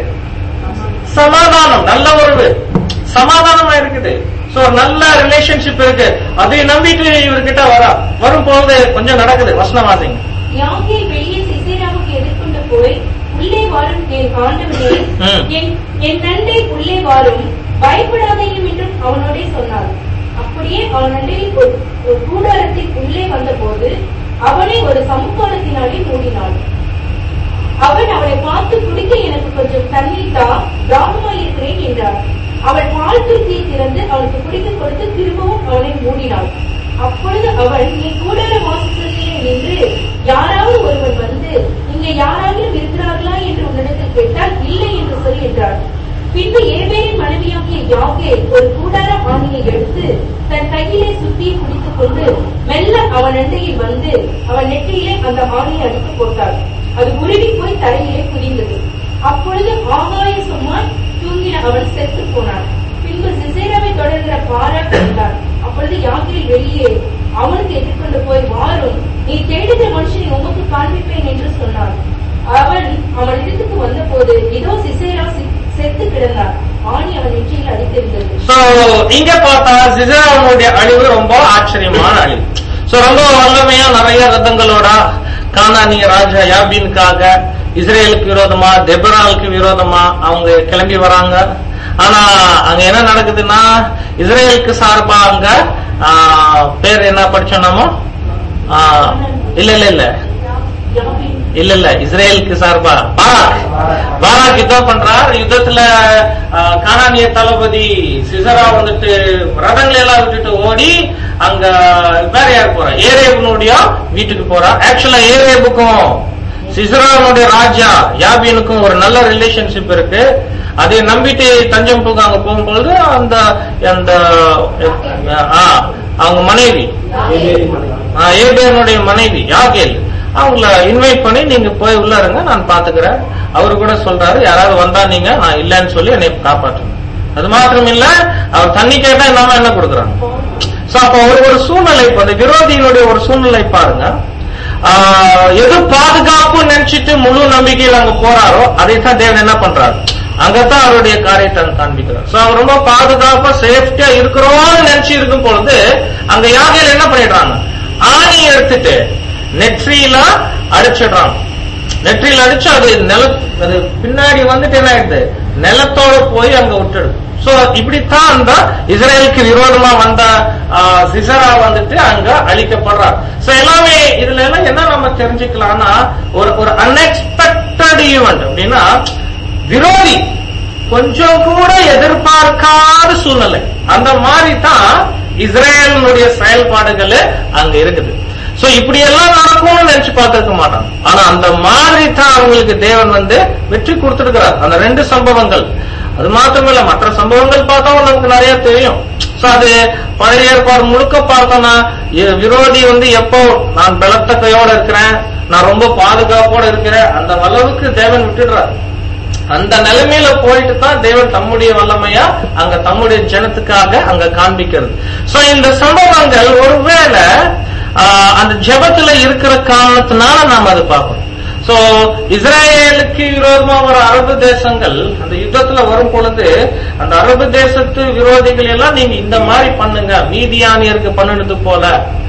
சமாதானம் நல்ல உறவு சமாதானமா இருக்குது சோ நல்ல ரிலேஷன்ஷிப் இருக்கு அதை நம்பிட்டு இவர்கிட்ட வரா வரும் போது கொஞ்சம் நடக்குது வசனவாசிங்க யாகேல் வெளியே சிசேராவுக்கு எதிர்கொண்டு போய் உள்ளே வாரும் என் ஆண்டவனே ம். என் என் நண்டை உள்ளே வாரும் பயப்படாதையும் என்றும் அவனோடே சொன்னார் அப்படியே அவன் நண்டையில் ஒரு ஒரு கூடாரத்தில் உள்ளே வந்தபோது அவனை ஒரு சமுக்காலத்தினாலே மூடினாள் அவன் அவளை பார்த்து குடிக்க எனக்கு கொஞ்சம் தண்ணீர் தா தாகமாயிருக்கிறேன் என்றார் அவள் பால் தூக்கியை திறந்து அவனுக்கு குடிக்க கொடுத்து திரும்பவும் அவனை மூடினாள் அப்பொழுது அவன் நீ கூடார வாசலிலே நின்று யாராவது ஒருவன் வந்து இங்க யாராவது இருக்கிறார்களா என்று உன்னிடத்தில் கேட்டால் வந்து அவன் நெற்றியிலே அந்த ஆணியை அடித்து போட்டார் அது உருவி போய் தரையிலே குதிந்தது அப்பொழுது ஆகாய சும்மாய் தூங்கின அவன் செத்து போனான் பின்பு சிசேராவை தொடர்கிற பாராக் வந்தார் அப்பொழுது யாக்கில் வெளியே அவனுக்கு எதிர்கொண்டு போய் வாரும் நீ தேடுகிற மனுஷனை உமக்கு காண்பிப்பேன் என்று சொன்னான் அவன் அவன் இடத்துக்கு வந்தபோது இதோ சிசேரா செ- செத்து கிடந்தார் ஆணி அவன் நெற்றியில் அடித்திருந்தது சோ இங்க பார்த்தா சிசராவுடைய அழிவு ரொம்ப ஆச்சரியமான அழிவு சோ ரொம்ப வல்லமையா நிறைய ரத்தங்களோட கானானிய ராஜா யாபீனுக்காக இஸ்ரேலுக்கு விரோதமா தெபராலுக்கு விரோதமா அவங்க கிளம்பி வராங்க ஆனா அங்க என்ன நடக்குதுன்னா இஸ்ரேலுக்கு சார்பா அங்க ஆ, பேர் என்ன படிச்சோம் நாம ஆ, இல்ல இல்ல இல்ல யாபின் இல்ல இல்ல இஸ்ரேலுக்கு சார்பா பாராக் பாராக் யுத்தம் பண்றார் யுத்தத்துல ஆ, கானானிய தளபதி சிசரா வந்துட்டு ரதங்களை எல்லாம் விட்டுட்டு ஓடி அங்க வேற யார் போறா ஏரேபனுடைய வீட்டுக்கு போறா ஆக்சுவலா ஏரேபுக்கும் சிசராவுடைய ராஜா யாபீனுக்கும் ஒரு நல்ல ரிலேஷன்ஷிப் இருக்கு அதை நம்பிட்டு தஞ்சம் புக அங்க போகும்பொழுது அந்த அந்த ஆ, அவங்க மனைவி ஆ, ஏபேனுடைய மனைவி யாகேல் அவங்கள இன்வைட் பண்ணி நீங்க போய் உள்ள இருங்க நான் பாத்துக்கிறேன் அவரு கூட சொல்றாரு யாராவது வந்தா நீங்க நான் இல்லைன்னு சொல்லி என்னை காப்பாற்றணும் அது மாத்திரம் இல்ல அவர் தண்ணி கேட்டா இல்லாம என்ன கொடுக்குறாங்க சோ அப்ப ஒரு ஒரு சூழ்நிலை இப்ப அந்த விரோதியினுடைய ஒரு சூழ்நிலை பாருங்க ஆஹ், எது பாதுகாப்பு நினைச்சிட்டு முழு நம்பிக்கையில் அங்க போறாரோ அதைத்தான் தேவன் என்ன பண்றாரு அங்கதான் அவருடைய காரியத்தை அங்க காண்பிக்கிறார் சோ அவர் ரொம்ப பாதுகாப்பா சேஃப்டியா இருக்கிறோம்னு நினைச்சு இருக்கும் பொழுது அங்க யாகையில என்ன பண்ணிடுறாங்க ஆணி எடுத்துட்டு நெற்றியில அடிச்சிடுறாங்க நெற்றியில் அடிச்சு அது நில அது பின்னாடி வந்துட்டு என்ன ஆயிடுது நிலத்தோட போய் அங்க விட்டுடுது சோ இப்படித்தான் அந்த இஸ்ரேலுக்கு விரோதமா வந்த ஆ, சிசரா வந்துட்டு அங்க அழிக்கப்படுறார் சோ எல்லாமே இதுல எல்லாம் என்ன நம்ம தெரிஞ்சுக்கலாம்னா ஒரு ஒரு அன்எக்ஸ்பெக்டட் ஈவெண்ட் அப்படின்னா விரோதி கொஞ்சம் கூட எதிர்பார்க்காத சூழ்நிலை அந்த மாதிரி தான் இஸ்ரேலினுடைய செயல்பாடுகள் அங்க இருக்குது சோ இப்படி எல்லாம் நடக்கும்னு நினைச்சு பார்த்திருக்க மாட்டாங்க ஆனா அந்த மாதிரி தான் அவங்களுக்கு தேவன் வந்து வெற்றி கொடுத்திருக்கிறார் அந்த ரெண்டு சம்பவங்கள் அது மாத்திரமில்ல மற்ற சம்பவங்கள் பார்த்தா நமக்கு நிறைய தெரியும் சோ அது பழைய ஏற்பாடு முழுக்க பார்த்தோம்னா எ- விரோதி வந்து எப்போ நான் பலத்த கையோட இருக்கிறேன் நான் ரொம்ப பாதுகாப்போட இருக்கிறேன் அந்த அளவுக்கு தேவன் விட்டுடுறார் அந்த நிலைமையில போயிட்டு தான் தேவன் தம்முடைய வல்லமையா அங்க தம்முடைய ஜனத்துக்காக அங்க காண்பிக்கிறது சோ இந்த சம்பவங்கள் ஒருவேளை ஆஹ், அந்த ஜெபத்துல இருக்கிற காரணத்தினால நாம் அதை பார்க்கணும் சோ இஸ்ரேலுக்கு விரோதமா ஒரு அரபு தேசங்கள் அந்த யுத்தத்துல வரும் பொழுது அந்த அரபு தேசத்து விரோதிகள் எல்லாம் நீங்க இந்த மாதிரி பண்ணுங்க மீதியானியருக்கு பண்ணினது போல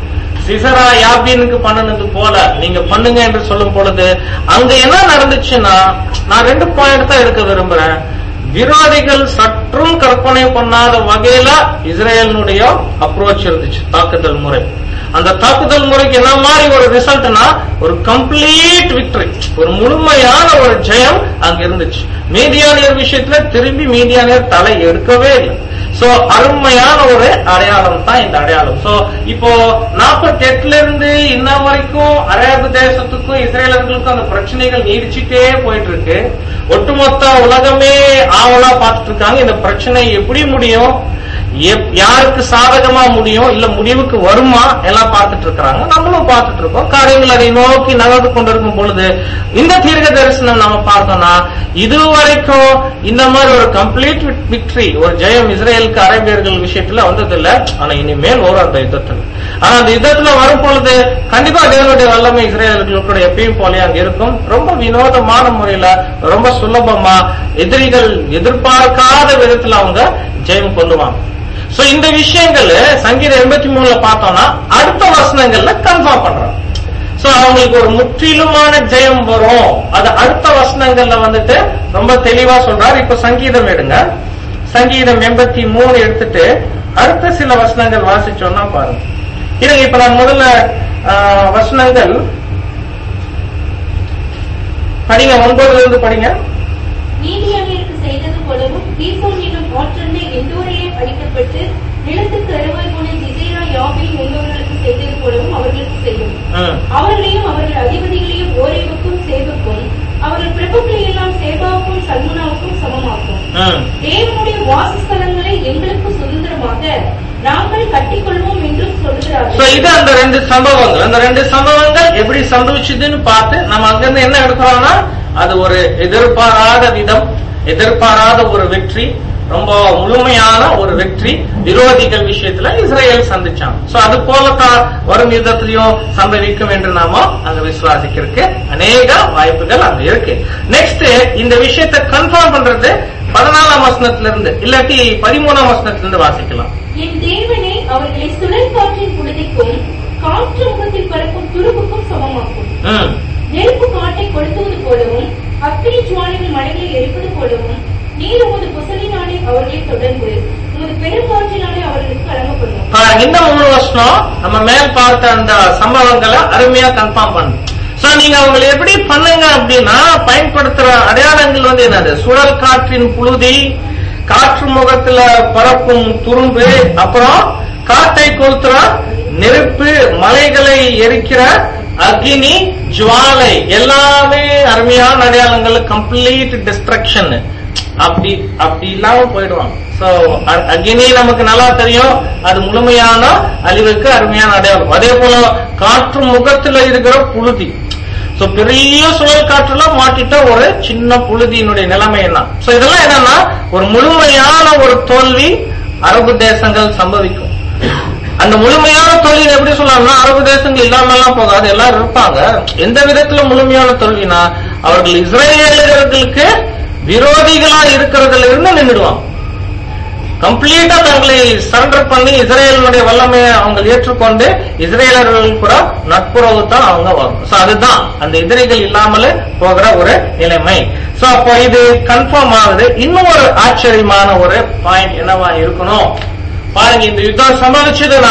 சிசரா யாபீனுக்கு பண்ணினது போல நீங்க பண்ணுங்க என்று சொல்லும் பொழுது அங்க என்ன நடந்துச்சுன்னா நான் ரெண்டு பாயிண்ட் தான் எடுக்க விரும்புறேன் விரோதிகள் சற்றும் கற்பனை பண்ணாத வகையில இஸ்ரேலினுடைய அப்ரோச் இருந்துச்சு தாக்குதல் முறை அந்த தாக்குதல் முறைக்கு என்ன மாதிரி ஒரு ரிசல்ட்னா ஒரு கம்ப்ளீட் விக்டரி ஒரு முழுமையான ஒரு ஜெயம் அங்க இருந்துச்சு மீதியானியர் விஷயத்துல திரும்பி மீதியானியர் தலை எடுக்கவே இல்லை சோ அருமையான ஒரு அடையாளம் தான் இந்த அடையாளம் சோ இப்போ நாற்பத்தி எட்டுல இருந்து இன்ன வரைக்கும் அரேபு தேசத்துக்கும் இஸ்ரேலர்களுக்கும் அந்த பிரச்சனைகள் நீடிச்சுட்டே போயிட்டு இருக்கு ஒட்டுமொத்த உலகமே ஆவலா பார்த்துட்டு இருக்காங்க இந்த பிரச்சனை எப்படி முடியும் எப்- யாருக்கு சாதகமா முடியும் இல்ல முடிவுக்கு வருமா எல்லாம் பார்த்துட்டு இருக்காங்க நம்மளும் பார்த்துட்டு இருக்கோம் காரியங்கள் அதை நோக்கி நகர்ந்து கொண்டிருக்கும் பொழுது இந்த தீர்க்க தரிசனம் நம்ம பார்த்தோம்னா இதுவரைக்கும் இந்த மாதிரி ஒரு கம்ப்ளீட் விக்டரி ஒரு ஜெயம் இஸ்ரேலுக்கு அரேபியர்கள் விஷயத்துல வந்தது இல்ல ஆனா இனிமேல் வரும் அந்த யுத்தத்துல ஆனா அந்த யுத்தத்துல வரும் பொழுது கண்டிப்பா தேவனுடைய வல்லமை இஸ்ரேலர்களுக்கு கூட எப்பயும் போல அங்க இருக்கும் ரொம்ப வினோதமான முறையில ரொம்ப சுலபமா எதிரிகள் எதிர்பார்க்காத விதத்துல அவங்க ஜெயம் கொள்ளுவாங்க சோ இந்த விஷயங்கள் சங்கீதம் எண்பத்தி மூணுல பார்த்தோம்னா அடுத்த வசனங்கள்ல கன்ஃபார்ம் பண்றாங்க சோ அவங்களுக்கு ஒரு முற்றிலுமான ஜெயம் வரும் அது அடுத்த வசனங்கள்ல வந்துட்டு ரொம்ப தெளிவா சொல்றாரு இப்ப சங்கீதம் எடுங்க சங்கீதம் எண்பத்தி மூணு எடுத்துட்டு அடுத்த சில வசனங்கள் வாசிச்சோம்னா பாருங்க இருங்க இப்ப நான் முதல்ல ஆ, வசனங்கள் படிங்க ஒன்பதுல இருந்து படிங்க நீதியானியருக்கு செய்தது போலவும் தீர்ப்போன் என்னும் ஆற்றண்டை எந்தோரையே அழிக்கப்பட்டு நிலத்துக்கு அருவாய் போன சிசேரா யாபையும் என்பவர்களுக்கு செய்தது போலவும் அவர்களுக்கு செய்யும் ம், அவர்களையும் அவர்கள் அதிபதிகளையும் ஓரேவுக்கும் சேவுக்கும் அவர்கள் பிரபுக்களை எல்லாம் சேபாவுக்கும் சல்முனாவுக்கும் சமமாக்கும் ம், தேவனுடைய வாசஸ்தலங்களை எங்களுக்கு சுதந்திரமாக நாங்கள் கட்டிக்கொள்வோம் என்றும் சோ சொல்கிறார்கள் இது அந்த ரெண்டு சம்பவங்கள் அந்த ரெண்டு சம்பவங்கள் எப்படி சம்பவிச்சதுன்னு பார்த்து நம்ம அங்கிருந்து என்ன எடுக்கிறோம்னா அது ஒரு எதிர்பாராத விதம் எதிர்பாராத ஒரு வெற்றி ரொம்ப முழுமையான ஒரு வெற்றி விரோதிகள் விஷயத்துல இஸ்ரேல் சந்திச்சாங்க சோ அது போலத்தான் வரும் யுத்தத்திலையும் சம்பவிக்கும் என்று நாம அங்க விசுவாசிக்கிறதுக்கு அநேக வாய்ப்புகள் அங்க இருக்கு நெக்ஸ்ட் இந்த விஷயத்தை கன்ஃபார்ம் பண்றது பதினாலாம் வசனத்துல இருந்து இல்லாட்டி பதிமூணாம் வசனத்துல இருந்து வாசிக்கலாம் என் தேவனே அவர்களை சுழல் காற்றின் புழுதிக்கும் காற்று முகத்தில் பறக்கும் துருப்புக்கும் சமமாக்கும் ம் நெருப்பு காட்டை கொளுத்துவது போலவும் அக்கினி ஜுவாலைகள் மலைகளை எரிப்பது போலவும் நீர் உமது புசலினாலே அவர்களை தொடர்ந்து உமது பெருங்காற்றினாலே அவர்களுக்கு வழங்கப்படும் பாருங்க இந்த மூணு வருஷம் நம்ம மேல் பார்த்த அந்த சம்பவங்களை அருமையா கன்ஃபார்ம் பண்ணும் சோ நீங்க அவங்களை எப்படி பண்ணுங்க அப்படின்னா பயன்படுத்துற அடையாளங்கள் வந்து என்னது சுழல் காற்றின் புழுதி காற்று முகத்துல பறக்கும் துரும்பு அப்புறம் காட்டை கொளுத்துற நெருப்பு மலைகளை எரிக்கிற அக்னி ஜுவாலை எல்லாமே அருமையான அடையாளங்கள் கம்ப்ளீட் டிஸ்ட்ரக்ஷன் அப்படி அப்படி இல்லாம போயிடுவாங்க சோ அக்னி நமக்கு நல்லா தெரியும் அது முழுமையான அழிவுக்கு அருமையான அடையாளம் அதே போல காற்று முகத்துல இருக்கிற புழுதி சோ பெரிய சுழல் காற்றுல மாட்டிட்ட ஒரு சின்ன புழுதியினுடைய நிலைமை என்ன சோ இதெல்லாம் என்னன்னா ஒரு முழுமையான ஒரு தோல்வி அரபு தேசங்கள் சம்பவிக்கும் அந்த முழுமையான தோல்வி எப்படி சொல்லலாம்னா அரபு தேசங்கள் இல்லாம எல்லாம் போகாது எல்லாரும் இருப்பாங்க எந்த விதத்துல முழுமையான தோல்வினா அவர்கள் இஸ்ரேலர்களுக்கு விரோதிகளா இருக்கிறதுல இருந்து நின்றுடுவாங்க கம்ப்ளீட்டா தங்களை சரண்டர் பண்ணி இஸ்ரேலினுடைய வல்லமையை அவங்க ஏற்றுக்கொண்டு இஸ்ரேலர்கள் கூட நட்புறவு தான் அவங்க வரும் சோ அதுதான் அந்த எதிரிகள் இல்லாமலே போகிற ஒரு நிலைமை சோ அப்போ இது கன்ஃபார்ம் ஆகுது இன்னும் ஒரு ஆச்சரியமான ஒரு பாயிண்ட் என்னவா இருக்கணும் பாருங்க இந்த யுத்தம் சம்பவிச்சதுன்னா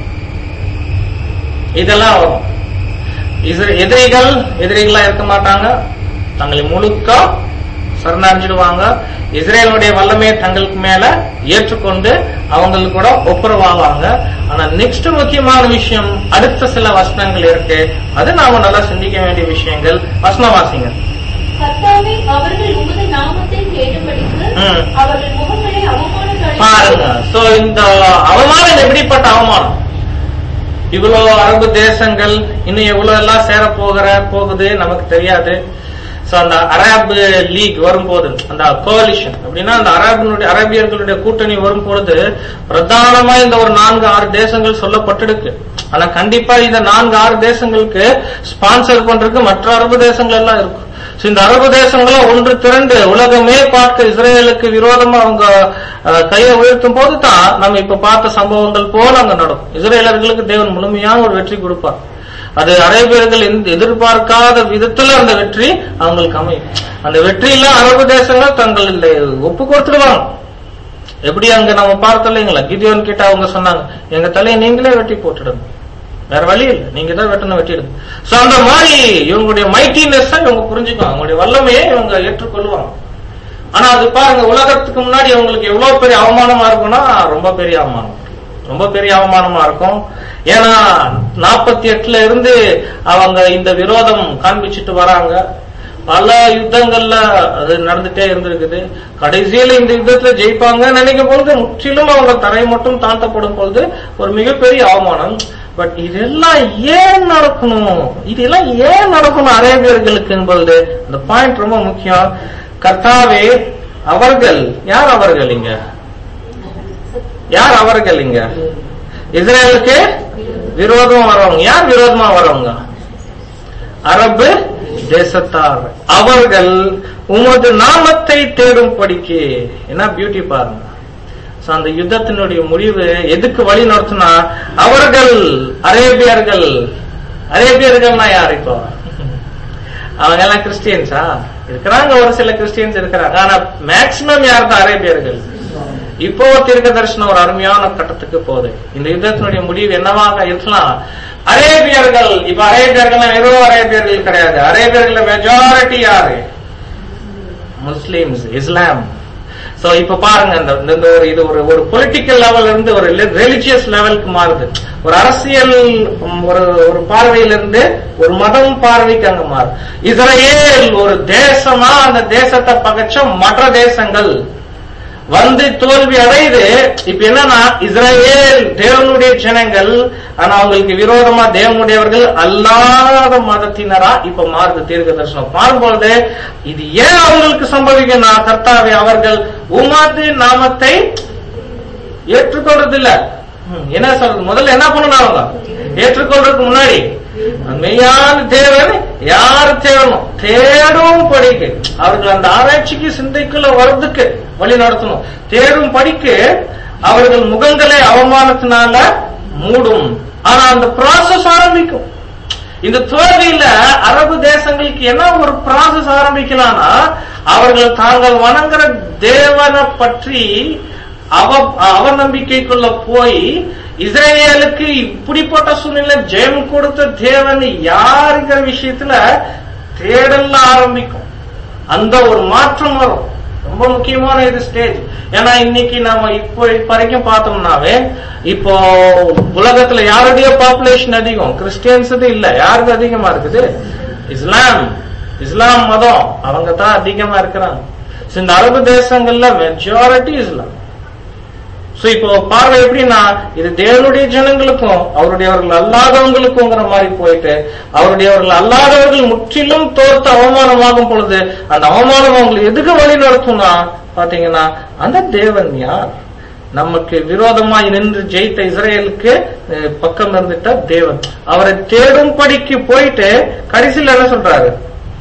இதெல்லாம் வரும் இஸ்ரே- எதிரிகள் எதிரிகளா இருக்க மாட்டாங்க தங்களை முழுக்க சரணடைஞ்சிடுவாங்க இஸ்ரேலுடைய வல்லமையை தங்களுக்கு மேல ஏற்றுக்கொண்டு அவங்களுக்கு கூட ஒப்புரவாவாங்க ஆனா நெக்ஸ்ட் முக்கியமான விஷயம் அடுத்த சில வசனங்கள் இருக்கு அது நாம நல்லா சிந்திக்க வேண்டிய விஷயங்கள் வசனம் வாசிங்க கர்த்தாவே அவர்கள் உமது நாமத்தை கேட்டபடிக்கு ம். அவர்கள் முகங்களை பாருங்க அவமானத்தால் சோ இந்த அவமானம் எப்படிப்பட்ட அவமானம் இவ்வளவு அரபு தேசங்கள் இன்னும் எவ்வளவு எல்லாம் சேர போகிற போகுது நமக்கு தெரியாது சோ அந்த அரபு லீக் வரும்போது அந்த கோலிஷன் அப்படின்னா அந்த அரபினுடைய அரபியர்களுடைய கூட்டணி வரும்பொழுது பிரதானமா இந்த ஒரு நான்கு ஆறு தேசங்கள் சொல்லப்பட்டிருக்கு ஆனா கண்டிப்பா இந்த நான்கு ஆறு தேசங்களுக்கு ஸ்பான்சர் பண்றதுக்கு மற்ற அரபு தேசங்கள் எல்லாம் இருக்கும் So, இந்த அரபு தேசங்களும் ஒன்று திரண்டு உலகமே பார்க்க இஸ்ரேலுக்கு விரோதமா அவங்க அஹ், கையை உயர்த்தும் போது தான் நம்ம இப்ப பார்த்த சம்பவங்கள் போல அங்க நடக்கும் இஸ்ரேலர்களுக்கு தேவன் முழுமையான ஒரு வெற்றி கொடுப்பார் அது அரேபியர்கள் எந்த எதிர்பார்க்காத விதத்துல அந்த வெற்றி அவங்களுக்கு அமையும் அந்த வெற்றியில அரபு தேசங்கள் தங்கள் ஒப்பு கொடுத்துடுவாங்க எப்படி அங்க நம்ம பார்த்தோம் இல்லைங்களா கிதியோன் கிட்ட அவங்க சொன்னாங்க எங்க தலையை நீங்களே வெட்டி போட்டுடுங்க வேற வழி இல்லை நீங்க தான் வெட்டணும் வெட்டிடுங்க சோ அந்த மாதிரி இவங்களுடைய மைட்டினஸ் இவங்க புரிஞ்சுக்குவாங்க அவங்களுடைய வல்லமையை இவங்க ஏற்றுக்கொள்வாங்க ஆனா அது பாருங்க உலகத்துக்கு முன்னாடி அவங்களுக்கு எவ்வளவு பெரிய அவமானமா இருக்கும்னா ரொம்ப பெரிய அவமானம் ரொம்ப பெரிய அவமானமா இருக்கும் ஏன்னா நாற்பத்தி எட்டுல இருந்து அவங்க இந்த விரோதம் காண்பிச்சுட்டு வராங்க பல யுத்தங்கள்ல அது நடந்துட்டே இருந்திருக்குது கடைசியில இந்த யுத்தத்துல ஜெயிப்பாங்க நினைக்கும் பொழுது முற்றிலும் அவங்க தரை மட்டும் தாழ்த்தப்படும் பொழுது ஒரு மிகப்பெரிய அவமானம் பட் இதெல்லாம் ஏன் நடக்கணும் இதெல்லாம் ஏன் நடக்கணும் அரேபியர்களுக்கு என்பது அந்த பாயிண்ட் ரொம்ப முக்கியம் கர்த்தாவே அவர்கள் யார் அவர்கள் இங்க யார் அவர்கள் இங்க இஸ்ரேலுக்கு விரோதமா வரவங்க யார் விரோதமா வரவங்க அரபு தேசத்தார் அவர்கள் உமது நாமத்தை தேடும்படிக்கு என்ன பியூட்டி பாருங்க So, அந்த யுத்தத்தினுடைய முடிவு எதுக்கு வழி நடத்தினா அவர்கள் அரேபியர்கள் அரேபியர்கள்னா யார் இப்போ அவங்க எல்லாம் கிறிஸ்டியன்ஸா இருக்கிறாங்க ஒரு சில கிறிஸ்டியன்ஸ் இருக்கிறாங்க ஆனா மேக்சிமம் யார் தான் அரேபியர்கள் இப்போ தீர்க்க தரிசனம் ஒரு அருமையான கட்டத்துக்கு போகுது இந்த யுத்தத்தினுடைய முடிவு என்னவாக இருக்கலாம் அரேபியர்கள் இப்ப அரேபியர்கள் வெறும் அரேபியர்கள் கிடையாது அரேபியர்கள் மெஜாரிட்டி யாரு முஸ்லிம்ஸ் இஸ்லாம் சோ இப்ப பாருங்க இந்த இந்த ஒரு இது ஒரு ஒரு பொலிட்டிக்கல் லெவல்ல இருந்து ஒரு ரிலிஜியஸ் லெவலுக்கு மாறுது ஒரு அரசியல் ம், ஒரு ஒரு பார்வையில இருந்து ஒரு மதம் பார்வைக்கு அங்க மாறும் இஸ்ரேல் ஒரு தேசமா அந்த தேசத்தை பகச்ச மற்ற தேசங்கள் வந்து தோல்வி அடையுது இப்ப என்னன்னா இஸ்ரேல் தேவனுடைய ஜனங்கள் ஆனா அவங்களுக்கு விரோதமா தேவனுடையவர்கள் அல்லாத மதத்தினரா இப்ப மாறுது தீர்க்க தரிசனம் மாறும்பொழுது இது ஏன் அவங்களுக்கு சம்பவிக்கும்னா கர்த்தாவே அவர்கள் உமது நாமத்தை ஏற்றுக்கொள்றது இல்ல ம், என்ன சொல்றது முதல்ல என்ன பண்ணணும் அவங்க ஏற்றுக்கொள்றதுக்கு முன்னாடி மெய்யான தேவன் யாரு தேடணும் தேடும் படிக்கு அவர்கள் அந்த ஆராய்ச்சிக்கு சிந்தைக்குள்ள வர்றதுக்கு வழி நடத்தணும் தேடும் படிக்கு அவர்கள் முகங்களை அவமானத்தினால மூடும் ஆனா அந்த ப்ராசஸ் ஆரம்பிக்கும் இந்த தோல்வியில அரபு தேசங்களுக்கு என்ன ஒரு ப்ராசஸ் ஆரம்பிக்கலாம்னா அவர்கள் தாங்கள் வணங்குற தேவனை பற்றி அவ அவநம்பிக்கைக்குள்ள போய் இஸ்ரேலுக்கு இப்படிப்பட்ட சூழ்நிலை ஜெயம் கொடுத்த தேவன் யாருங்கிற விஷயத்துல தேடல்ல ஆரம்பிக்கும் அந்த ஒரு மாற்றம் வரும் ரொம்ப முக்கியமான இது ஸ்டேஜ் ஏன்னா இன்னைக்கு நாம இப்போ இப்ப வரைக்கும் பார்த்தோம்னாவே இப்போ உலகத்துல யாருடைய பாப்புலேஷன் அதிகம் கிறிஸ்டியன்ஸ் இல்ல யாருக்கு அதிகமா இருக்குது இஸ்லாம் இஸ்லாம் மதம் அவங்க தான் அதிகமா இருக்கிறாங்க So, இந்த அரபு தேசங்கள்ல மெஜாரிட்டி இஸ்லாம் சோ இப்போ பார்வை எப்படின்னா இது தேவனுடைய ஜனங்களுக்கும் அவருடையவர்கள் அல்லாதவங்களுக்குங்கிற மாதிரி போயிட்டு அவருடையவர்கள் அல்லாதவர்கள் முற்றிலும் தோர்த்து அவமானமாகும் பொழுது அந்த அவமானம் அவங்களை எதுக்கு வழி நடத்தும்னா பாத்தீங்கன்னா அந்த தேவன் யார் நமக்கு விரோதமாய் நின்று ஜெயித்த இஸ்ரேலுக்கு அஹ், பக்கம் இருந்துட்ட தேவன் அவரை தேடும் படிக்கு போயிட்டு கடைசியில் என்ன சொல்றாரு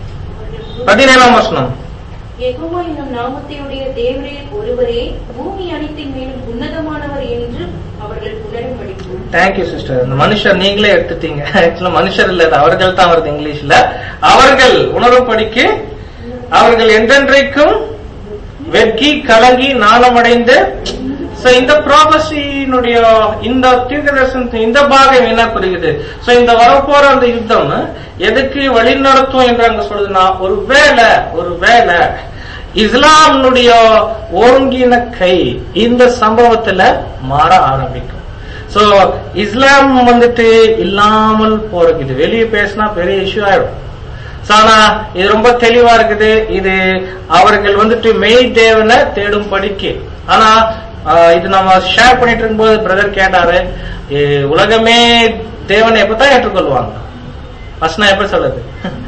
பதினேழாம் வசனம் யெகோவா என்னும் நாமத்தையுடைய தேவரே ஒருவரே பூமி அனைத்தின் மேலும் உன்னதமானவர் என்று அவர்கள் உணரும் படிக்கும் தேங்க்யூ சிஸ்டர் இந்த மனுஷர் நீங்களே எடுத்துட்டீங்க ஆக்சுவலா மனுஷர் இல்ல இது அவர்கள் தான் வருது இங்கிலீஷ்ல அவர்கள் உணரும்படிக்கு அவர்கள் என்றென்றைக்கும் வெட்கி கலங்கி நாணமடைந்து சோ இந்த ப்ராபசியினுடைய இந்த தீர்க்கதரிசனத்தின் இந்த பாகம் என்ன புரியுது சோ இந்த வரப்போற அந்த யுத்தம் எதுக்கு வழி நடத்தும் என்று அங்க சொல்லுதுன்னா ஒரு வேலை ஒரு வேலை இஸ்லாமினுடைய ஓங்கின கை இந்த சம்பவத்துல மாற ஆரம்பிக்கும் சோ இஸ்லாம் வந்துட்டு இல்லாமல் போறதுக்கு இது வெளியே பேசினா பெரிய இஷ்யூ ஆயிடும் So, ஆனா இது ரொம்ப தெளிவா இருக்குது இது அவர்கள் வந்துட்டு மெய் தேவனை தேடும் படிக்கு ஆனா ஆஹ், இது நம்ம ஷேர் பண்ணிட்டு இருக்கும்போது பிரதர் கேட்டாரு "ஏ, உலகமே தேவனை எப்பதான் ஏற்றுக்கொள்வாங்க வசனம் எப்ப சொல்லுது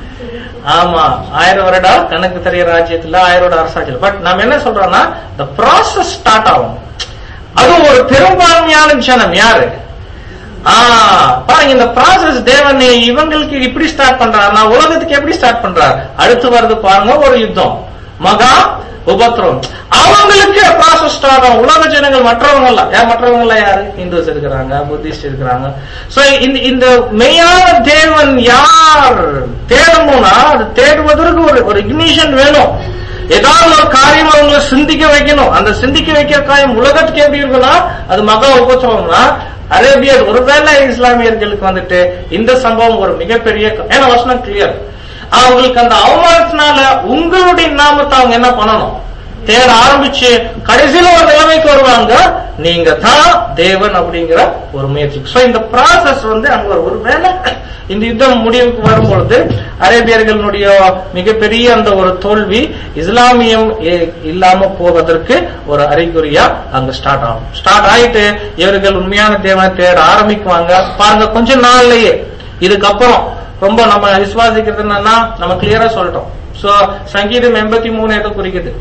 ஆமா ஆயிரம் வருடா கணக்கு தெரிய ராஜ்யத்துல ஆயிரம் வருட அரசாட்சியில் பட் நம்ம என்ன சொல்றோம்னா இந்த ப்ராசஸ் ஸ்டார்ட் ஆகும் அது ஒரு பெரும்பான்மையான ஜனம் யாரு ஆ, பாருங்க இந்த ப்ராசஸ் தேவன் இவங்களுக்கு இப்படி ஸ்டார்ட் பண்றாரு நான் உலகத்துக்கு எப்படி ஸ்டார்ட் பண்றாரு அடுத்து வருது பாருங்க ஒரு யுத்தம் மகா உபத்திரம் அவங்களுக்கு ப்ராசஸ் ஸ்டார்ட் ஆகும் உலக ஜனங்கள் மற்றவங்க எல்லாம் ஏன் மற்றவங்க எல்லாம் யாரு இந்துஸ் இருக்கிறாங்க புத்திஸ்ட் இருக்கிறாங்க சோ இந்த இந்த மெய்யான தேவன் யார் தேடணும்னா அது தேடுவதற்கு ஒரு ஒரு இக்னிஷன் வேணும் ஏதாவது ஒரு காரியம் அவங்களை சிந்திக்க வைக்கணும் அந்த சிந்திக்க வைக்கிற காரியம் உலகத்துக்கு எப்படி இருக்குன்னா அது மகா உபத்திரவம்னா அரேபியர் ஒருவேளை இஸ்லாமியர்களுக்கு வந்துட்டு இந்த சம்பவம் ஒரு மிகப்பெரிய ஏன்னா வசனம் கிளியர் அவங்களுக்கு அந்த அவமானத்தினால உங்களுடைய நாமத்தை அவங்க என்ன பண்ணணும் தேட ஆரம்பிச்சு கடைசியில ஒரு நிலைமைக்கு வருவாங்க நீங்க தான் தேவன் அப்படிங்கிற ஒரு முயற்சி சோ இந்த ப்ராசஸ் வந்து அங்க ஒரு ஒருவேளை இந்த யுத்தம் முடிவுக்கு வரும்பொழுது அரேபியர்களுடைய மிகப்பெரிய அந்த ஒரு தோல்வி இஸ்லாமியம் இ- இல்லாம போவதற்கு ஒரு அறிகுறியா அங்க ஸ்டார்ட் ஆகும் ஸ்டார்ட் ஆயிட்டு இவர்கள் உண்மையான தேவனை தேட ஆரம்பிக்குவாங்க பாருங்க கொஞ்ச நாள்லயே இதுக்கப்புறம் ரொம்ப நம்ம விசுவாசிக்கிறது என்னன்னா நம்ம கிளியரா சொல்லிட்டோம் சோ சங்கீதம் எண்பத்தி மூணு எதை குறிக்குது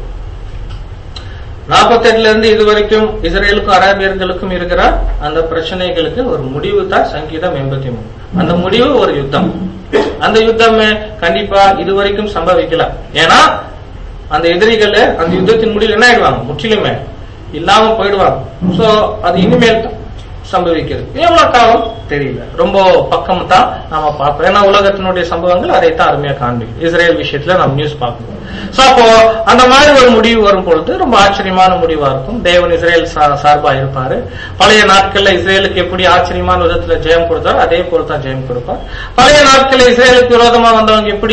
நாற்பத்தெட்டுல இருந்து இது வரைக்கும் இஸ்ரேலுக்கும் அரேபியர்களுக்கும் இருக்கிற அந்த பிரச்சனைகளுக்கு ஒரு முடிவு தான் சங்கீதம் எண்பத்தி மூணு அந்த முடிவு ஒரு யுத்தம் அந்த யுத்தம் கண்டிப்பா இது வரைக்கும் சம்பவிக்கல ஏன்னா அந்த எதிரிகள் அந்த யுத்தத்தின் முடிவில் என்ன ஆயிடுவாங்க முற்றிலுமே இல்லாம போயிடுவாங்க சோ அது இனிமேல் தான் சம்பவிக்கிறது எவ்வளவு காலம் தெரியல ரொம்ப பக்கம் தான் நாம பார்ப்போம் ஏன்னா உலகத்தினுடைய சம்பவங்கள் அதைத்தான் அருமையா காண்பிக்கும் இஸ்ரேல் விஷயத்துல நம்ம நியூஸ் பார்க்கணும் சோ அப்போ அந்த மாதிரி ஒரு முடிவு வரும் பொழுது ரொம்ப ஆச்சரியமான முடிவா இருக்கும் தேவன் இஸ்ரேல் சா- சார்பா இருப்பாரு பழைய நாட்கள்ல இஸ்ரேலுக்கு எப்படி ஆச்சரியமான விதத்துல ஜெயம் கொடுத்தாரோ அதே போல தான் ஜெயம் கொடுப்பார் பழைய நாட்கள்ல இஸ்ரேலுக்கு விரோதமா வந்தவங்க எப்படி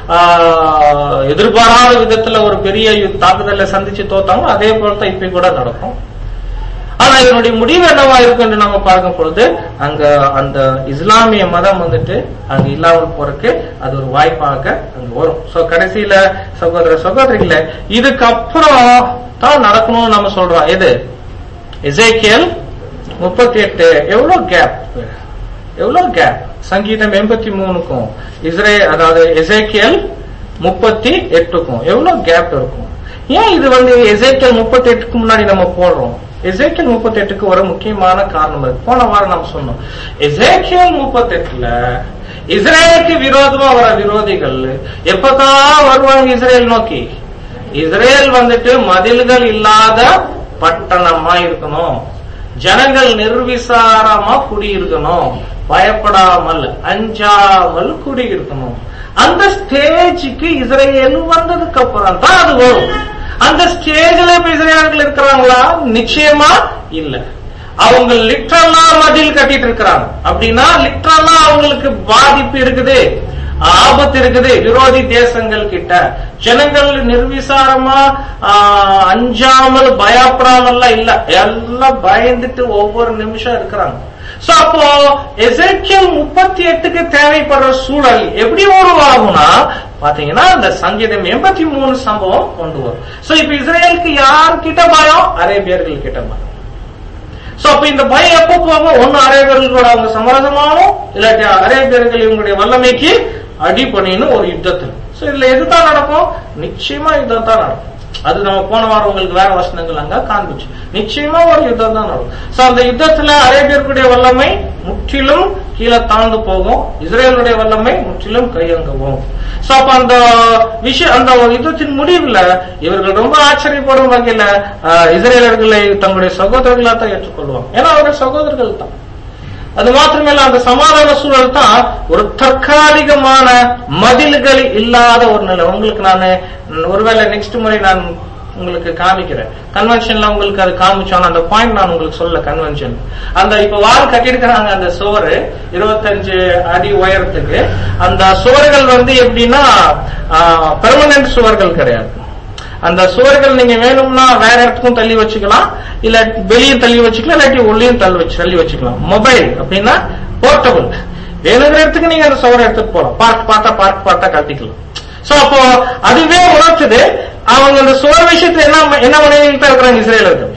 ஆஹ், எதிர்பாராத விதத்துல ஒரு பெரிய யு- தாக்குதலை சந்திச்சு தோத்தாங்களோ அதே போல தான் இப்ப கூட நடக்கும் ஆனா இதனுடைய முடிவு என்னவா இருக்கும் என்று நம்ம பார்க்கும் பொழுது அங்க அந்த இஸ்லாமிய மதம் வந்துட்டு அங்க இல்லாமல் போறதுக்கு அது ஒரு வாய்ப்பாக அங்க வரும் சோ கடைசியில சகோதர சகோதரிகள இதுக்கப்புறம் தான் நடக்கணும்னு நம்ம சொல்றோம் எது எசேக்கியல் முப்பத்தி எட்டு எவ்வளவு கேப் எவ்வளவு கேப் சங்கீதம் எண்பத்தி மூணுக்கும் இஸ்ரேல் அதாவது எசேக்கியல் முப்பத்தி எட்டுக்கும் எவ்வளவு கேப் இருக்கும் ஏன் இது வந்து எசேக்கியல் முப்பத்தி எட்டுக்கு முன்னாடி நம்ம போடுறோம் எசேக்கியல் முப்பத்தி எட்டுக்கு ஒரு முக்கியமான காரணம் இருக்கு போன வாரம் நம்ம சொன்னோம் எசேக்கியல் முப்பத்தி எட்டுல இஸ்ரேலுக்கு விரோதமா வர விரோதிகள் எப்பதான் வருவாங்க இஸ்ரேல் நோக்கி இஸ்ரேல் வந்துட்டு மதில்கள் இல்லாத பட்டணமா இருக்கணும் ஜனங்கள் நிர்விசாரமா குடியிருக்கணும் பயப்படாமல் அஞ்சாமல் குடியிருக்கணும் அந்த ஸ்டேஜுக்கு இஸ்ரேல் வந்ததுக்கு அப்புறம் தான் அது வரும் அந்த ஸ்டேஜ்ல இப்ப இஸ்ரேலர்கள் இருக்கிறாங்களா நிச்சயமா இல்ல அவங்க லிட்ரலா மதில் கட்டிட்டு இருக்கிறாங்க அப்படின்னா லிட்ரலா அவங்களுக்கு பாதிப்பு இருக்குது ஆபத்து இருக்குது விரோதி தேசங்கள் கிட்ட ஜனங்கள் நிர்விசாரமா ஆஹ், அஞ்சாமல் பயப்படாமல்லாம் இல்ல எல்லாம் பயந்துட்டு ஒவ்வொரு நிமிஷம் இருக்கிறாங்க சோ அப்போ எசேக்கியல் முப்பத்தி எட்டுக்கு தேவைப்படுற சூழல் எப்படி உருவாகும்னா பாத்தீங்கன்னா அந்த சங்கீதம் எண்பத்தி மூணு சம்பவம் கொண்டு வரும் சோ இப்ப இஸ்ரேலுக்கு யார் கிட்ட பயம் அரேபியர்கள் கிட்ட பயம் சோ அப்ப இந்த பயம் எப்ப போகும் ஒண்ணு அரேபியர்களோட அவங்க சமரசமானும் இல்லாட்டி அரேபியர்கள் இவங்களுடைய வல்லமைக்கு அடிபணின்னு ஒரு யுத்தத்தில் சோ இதுல எதுதான் நடக்கும் நிச்சயமா யுத்தம் தான் நடக்கும் அது நம்ம போன வாரம் உங்களுக்கு வேற வசனங்கள் அங்க காண்பிச்சு நிச்சயமா ஒரு யுத்தம் தான் நடக்கும் சோ அந்த யுத்தத்துல அரேபியர்களுடைய வல்லமை முற்றிலும் கீழே தாழ்ந்து போகும் இஸ்ரேலுடைய வல்லமை முற்றிலும் கையங்கவும் சோ அப்ப அந்த விஷயம் அந்த ஒரு யுத்தத்தின் முடிவுல இவர்கள் ரொம்ப ஆச்சரியப்படும் வகையில ஆஹ், இஸ்ரேலர்களை தங்களுடைய சகோதரர்களா தான் ஏற்றுக்கொள்வாங்க ஏன்னா அவர்கள் சகோதரர்கள் தான் அது மாத்திரமல்ல அந்த சமாதான சூழல் தான் ஒரு தற்காலிகமான மதில்கள் இல்லாத ஒரு நிலை உங்களுக்கு நான் ஒருவேளை நெக்ஸ்ட் முறை நான் உங்களுக்கு காமிக்கிறேன் கன்வென்ஷன்ல உங்களுக்கு அது காமிச்சோம் அந்த பாயிண்ட் நான் உங்களுக்கு சொல்ல கன்வென்ஷன் அந்த இப்ப வால் கட்டியிருக்கிறாங்க அந்த சுவர் இருபத்தஞ்சு அடி உயரத்துக்கு அந்த சுவர்கள் வந்து எப்படின்னா பெர்மனன்ட் சுவர்கள் கிடையாது அந்த சுவர்கள் நீங்க வேணும்னா வேற இடத்துக்கும் தள்ளி வச்சுக்கலாம் இல்ல வெளியே தள்ளி வச்சுக்கலாம் இல்லாட்டி உள்ளேயும் தள்ளி வச்சு தள்ளி வச்சுக்கலாம் மொபைல் அப்படின்னா போர்ட்டபிள் வேணுங்கிற இடத்துக்கு நீங்க அந்த சுவரை எடுத்துட்டு போலாம் பார்க் பார்த்தா பார்க் பார்த்தா கட்டிக்கலாம் சோ அப்போ அதுவே உணர்த்துது அவங்க அந்த சுவர் விஷயத்துல என்ன என்ன பண்ணிட்டு இருக்கிறாங்க இஸ்ரேலர்கள்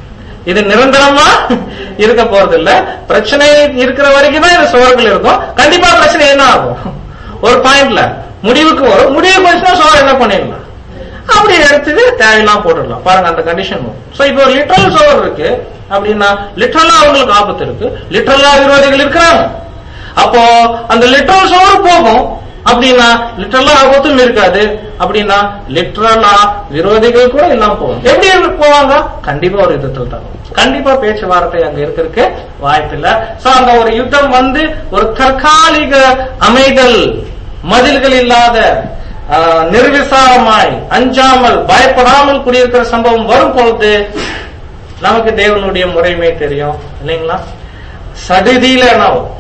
இது நிரந்தரமா இருக்க போறது இல்ல பிரச்சனை இருக்கிற வரைக்கும் தான் இந்த சுவர்கள் இருக்கும் கண்டிப்பா பிரச்சனை என்ன ஆகும் ஒரு பாயிண்ட்ல முடிவுக்கு வரும் முடிவு போச்சுன்னா சுவர் என்ன பண்ணிடலாம் அப்படி எடுத்துட்டு தேவையெல்லாம் போட்டுடலாம் பாருங்க அந்த கண்டிஷன் சோ இப்போ ஒரு லிட்டரல் சோவர் இருக்கு அப்படின்னா லிட்டரலா அவங்களுக்கு ஆபத்து இருக்கு லிட்டரலா விரோதிகள் இருக்கிறாங்க அப்போ அந்த லிட்டரல் சோறு போகும் அப்படின்னா லிட்டரலா ஆபத்தும் இருக்காது அப்படின்னா லிட்டரலா விரோதிகள் கூட இல்லாம போகும் எப்படி போவாங்க கண்டிப்பா ஒரு யுத்தத்தில் தான் கண்டிப்பா பேச்சுவார்த்தை அங்க இருக்கிறதுக்கு வாய்ப்பு இல்ல சோ அந்த ஒரு யுத்தம் வந்து ஒரு தற்காலிக அமைதல் மதில்கள் இல்லாத ஆஹ், நிர்விசாரமாய் அஞ்சாமல் பயப்படாமல் குடியிருக்கிற சம்பவம் வரும் பொழுது நமக்கு தேவனுடைய முறைமை தெரியும் இல்லைங்களா சடுதியில என்ன ஆகும்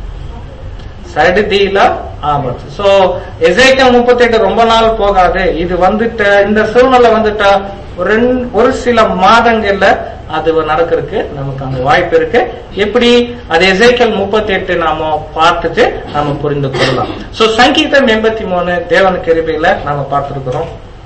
சடுதியில ஆபத்து சோ எசேக்கியல் முப்பத்தி எட்டு ரொம்ப நாள் போகாது இது வந்துட்ட இந்த சூழ்நிலை வந்துட்டா ஒரு ரெண்டு- ஒரு சில மாதங்கள்ல அது நடக்கிறதுக்கு நமக்கு அங்க வாய்ப்பு இருக்கு எப்படி அது எசேக்கியல் முப்பத்தி எட்டு நாம பார்த்துட்டு நாம புரிந்து கொள்ளலாம் சோ சங்கீதம் எண்பத்தி மூணு தேவன் கிருபையில நாம பார்த்திருக்கிறோம்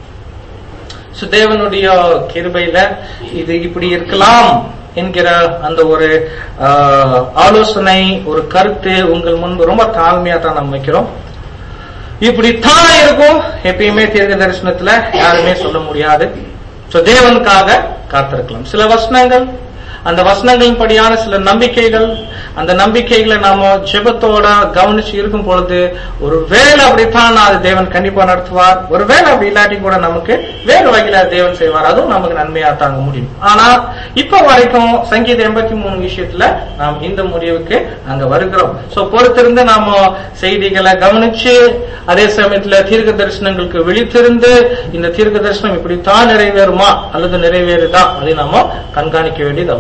சோ தேவனுடைய கிருபையில இது இப்படி இருக்கலாம் என்கிற அந்த ஒரு ஆஹ், ஆலோசனை ஒரு கருத்து உங்கள் முன்பு ரொம்ப தாழ்மையா தான் நம்ம வைக்கிறோம் இப்படித்தான் இருக்கும் எப்பயுமே தீர்க்க தரிசனத்துல யாருமே சொல்ல முடியாது சோ தேவனுக்காக காத்திருக்கலாம் சில வசனங்கள் அந்த வசனங்களின் படியான சில நம்பிக்கைகள் அந்த நம்பிக்கைகளை நாம ஜெபத்தோட கவனிச்சு இருக்கும் பொழுது ஒரு வேலை அப்படித்தான் அது தேவன் கண்டிப்பா நடத்துவார் ஒரு வேலை அப்படி இல்லாட்டி கூட நமக்கு வேறு வகையில தேவன் செய்வார் அதுவும் நமக்கு நன்மையா தாங்க முடியும் ஆனா இப்ப வரைக்கும் சங்கீத எண்பத்தி மூணு விஷயத்துல நாம் இந்த முடிவுக்கு அங்க வருகிறோம் சோ பொறுத்திருந்து நாம செய்திகளை கவனிச்சு அதே சமயத்துல தீர்க்க தரிசனங்களுக்கு விழித்திருந்து இந்த தீர்க்க தரிசனம் இப்படித்தான் நிறைவேறுமா அல்லது நிறைவேறுதா அதை நாம கண்காணிக்க வேண்டியது அவசியம்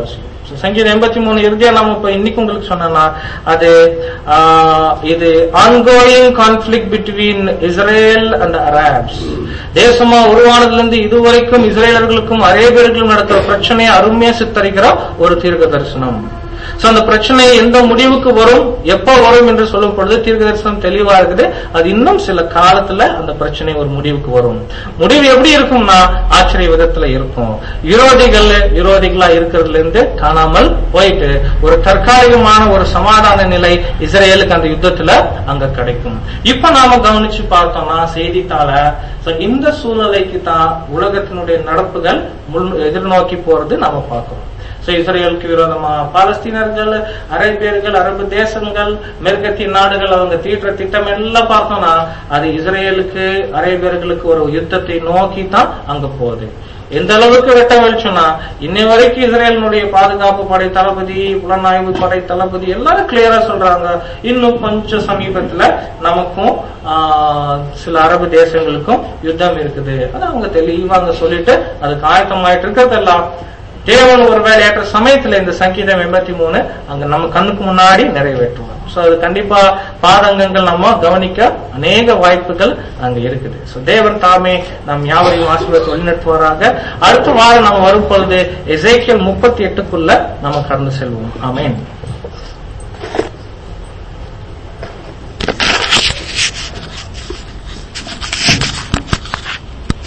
So, சங்கீதம் எண்பத்தி மூணு இறுதியா நம்ம இப்ப இன்னைக்கு உங்களுக்கு சொன்னா அது ஆஹ், இது ongoing conflict between Israel and Arabs தேசமா உருவானதுல இருந்து இதுவரைக்கும் இஸ்ரேலர்களுக்கும் அரேபியர்களுக்கும் நடக்கிற பிரச்சனையை அருமையா சித்தரிக்கிற ஒரு தீர்க்க தரிசனம் சோ அந்த பிரச்சனை எந்த முடிவுக்கு வரும் எப்ப வரும் என்று சொல்லும் பொழுது தீர்க்க தரிசனம் தெளிவா இருக்குது அது இன்னும் சில காலத்துல அந்த பிரச்சனை ஒரு முடிவுக்கு வரும் முடிவு எப்படி இருக்கும்னா ஆச்சரிய விதத்துல இருக்கும் விரோதிகள் விரோதிகளா இருக்கிறதுல இருந்து காணாமல் போயிட்டு ஒரு தற்காலிகமான ஒரு சமாதான நிலை இஸ்ரேலுக்கு அந்த யுத்தத்துல அங்க கிடைக்கும் இப்ப நாம கவனிச்சு பார்த்தோம்னா செய்தித்தாள so இந்த சூழ்நிலைக்கு தான் உலகத்தினுடைய நடப்புகள் முன் எதிர்நோக்கி போறது நாம பார்க்கிறோம் So, இஸ்ரேலுக்கு விரோதமா பாலஸ்தீனர்கள் அரேபியர்கள் அரபு தேசங்கள் மேற்கத்திய நாடுகள் அவங்க தீட்டுற திட்டம் எல்லாம் பார்த்தோம்னா அது இஸ்ரேலுக்கு அரேபியர்களுக்கு ஒரு யுத்தத்தை நோக்கி தான் அங்க போகுது எந்த அளவுக்கு வெட்ட வெளிச்சோம்னா இன்னை வரைக்கும் இஸ்ரேலினுடைய பாதுகாப்பு படை தளபதி புலனாய்வு படை தளபதி எல்லாரும் கிளியரா சொல்றாங்க இன்னும் கொஞ்சம் சமீபத்துல நமக்கும் ஆஹ், சில அரபு தேசங்களுக்கும் யுத்தம் இருக்குது அது அவங்க தெளிவா அங்க சொல்லிட்டு அதுக்கு ஆயத்தமாயிட்டு இருக்கிறதெல்லாம் தேவன் ஒருவேளை ஏற்ற சமயத்துல இந்த சங்கீதம் எண்பத்தி மூணு அங்க நம்ம கண்ணுக்கு முன்னாடி நிறைவேற்றுவார் சோ அது கண்டிப்பா பாதங்கங்கள் நம்ம கவனிக்க அநேக வாய்ப்புகள் அங்க இருக்குது சோ தேவன் தாமே நம் யாவரையும் ஆசீர்வாதத்தை வழிநடத்துவாராக அடுத்த வாரம் நம்ம வரும் பொழுது எசேக்கியல் முப்பத்தி எட்டுக்குள்ள நம்ம கடந்து செல்வோம் ஆமென்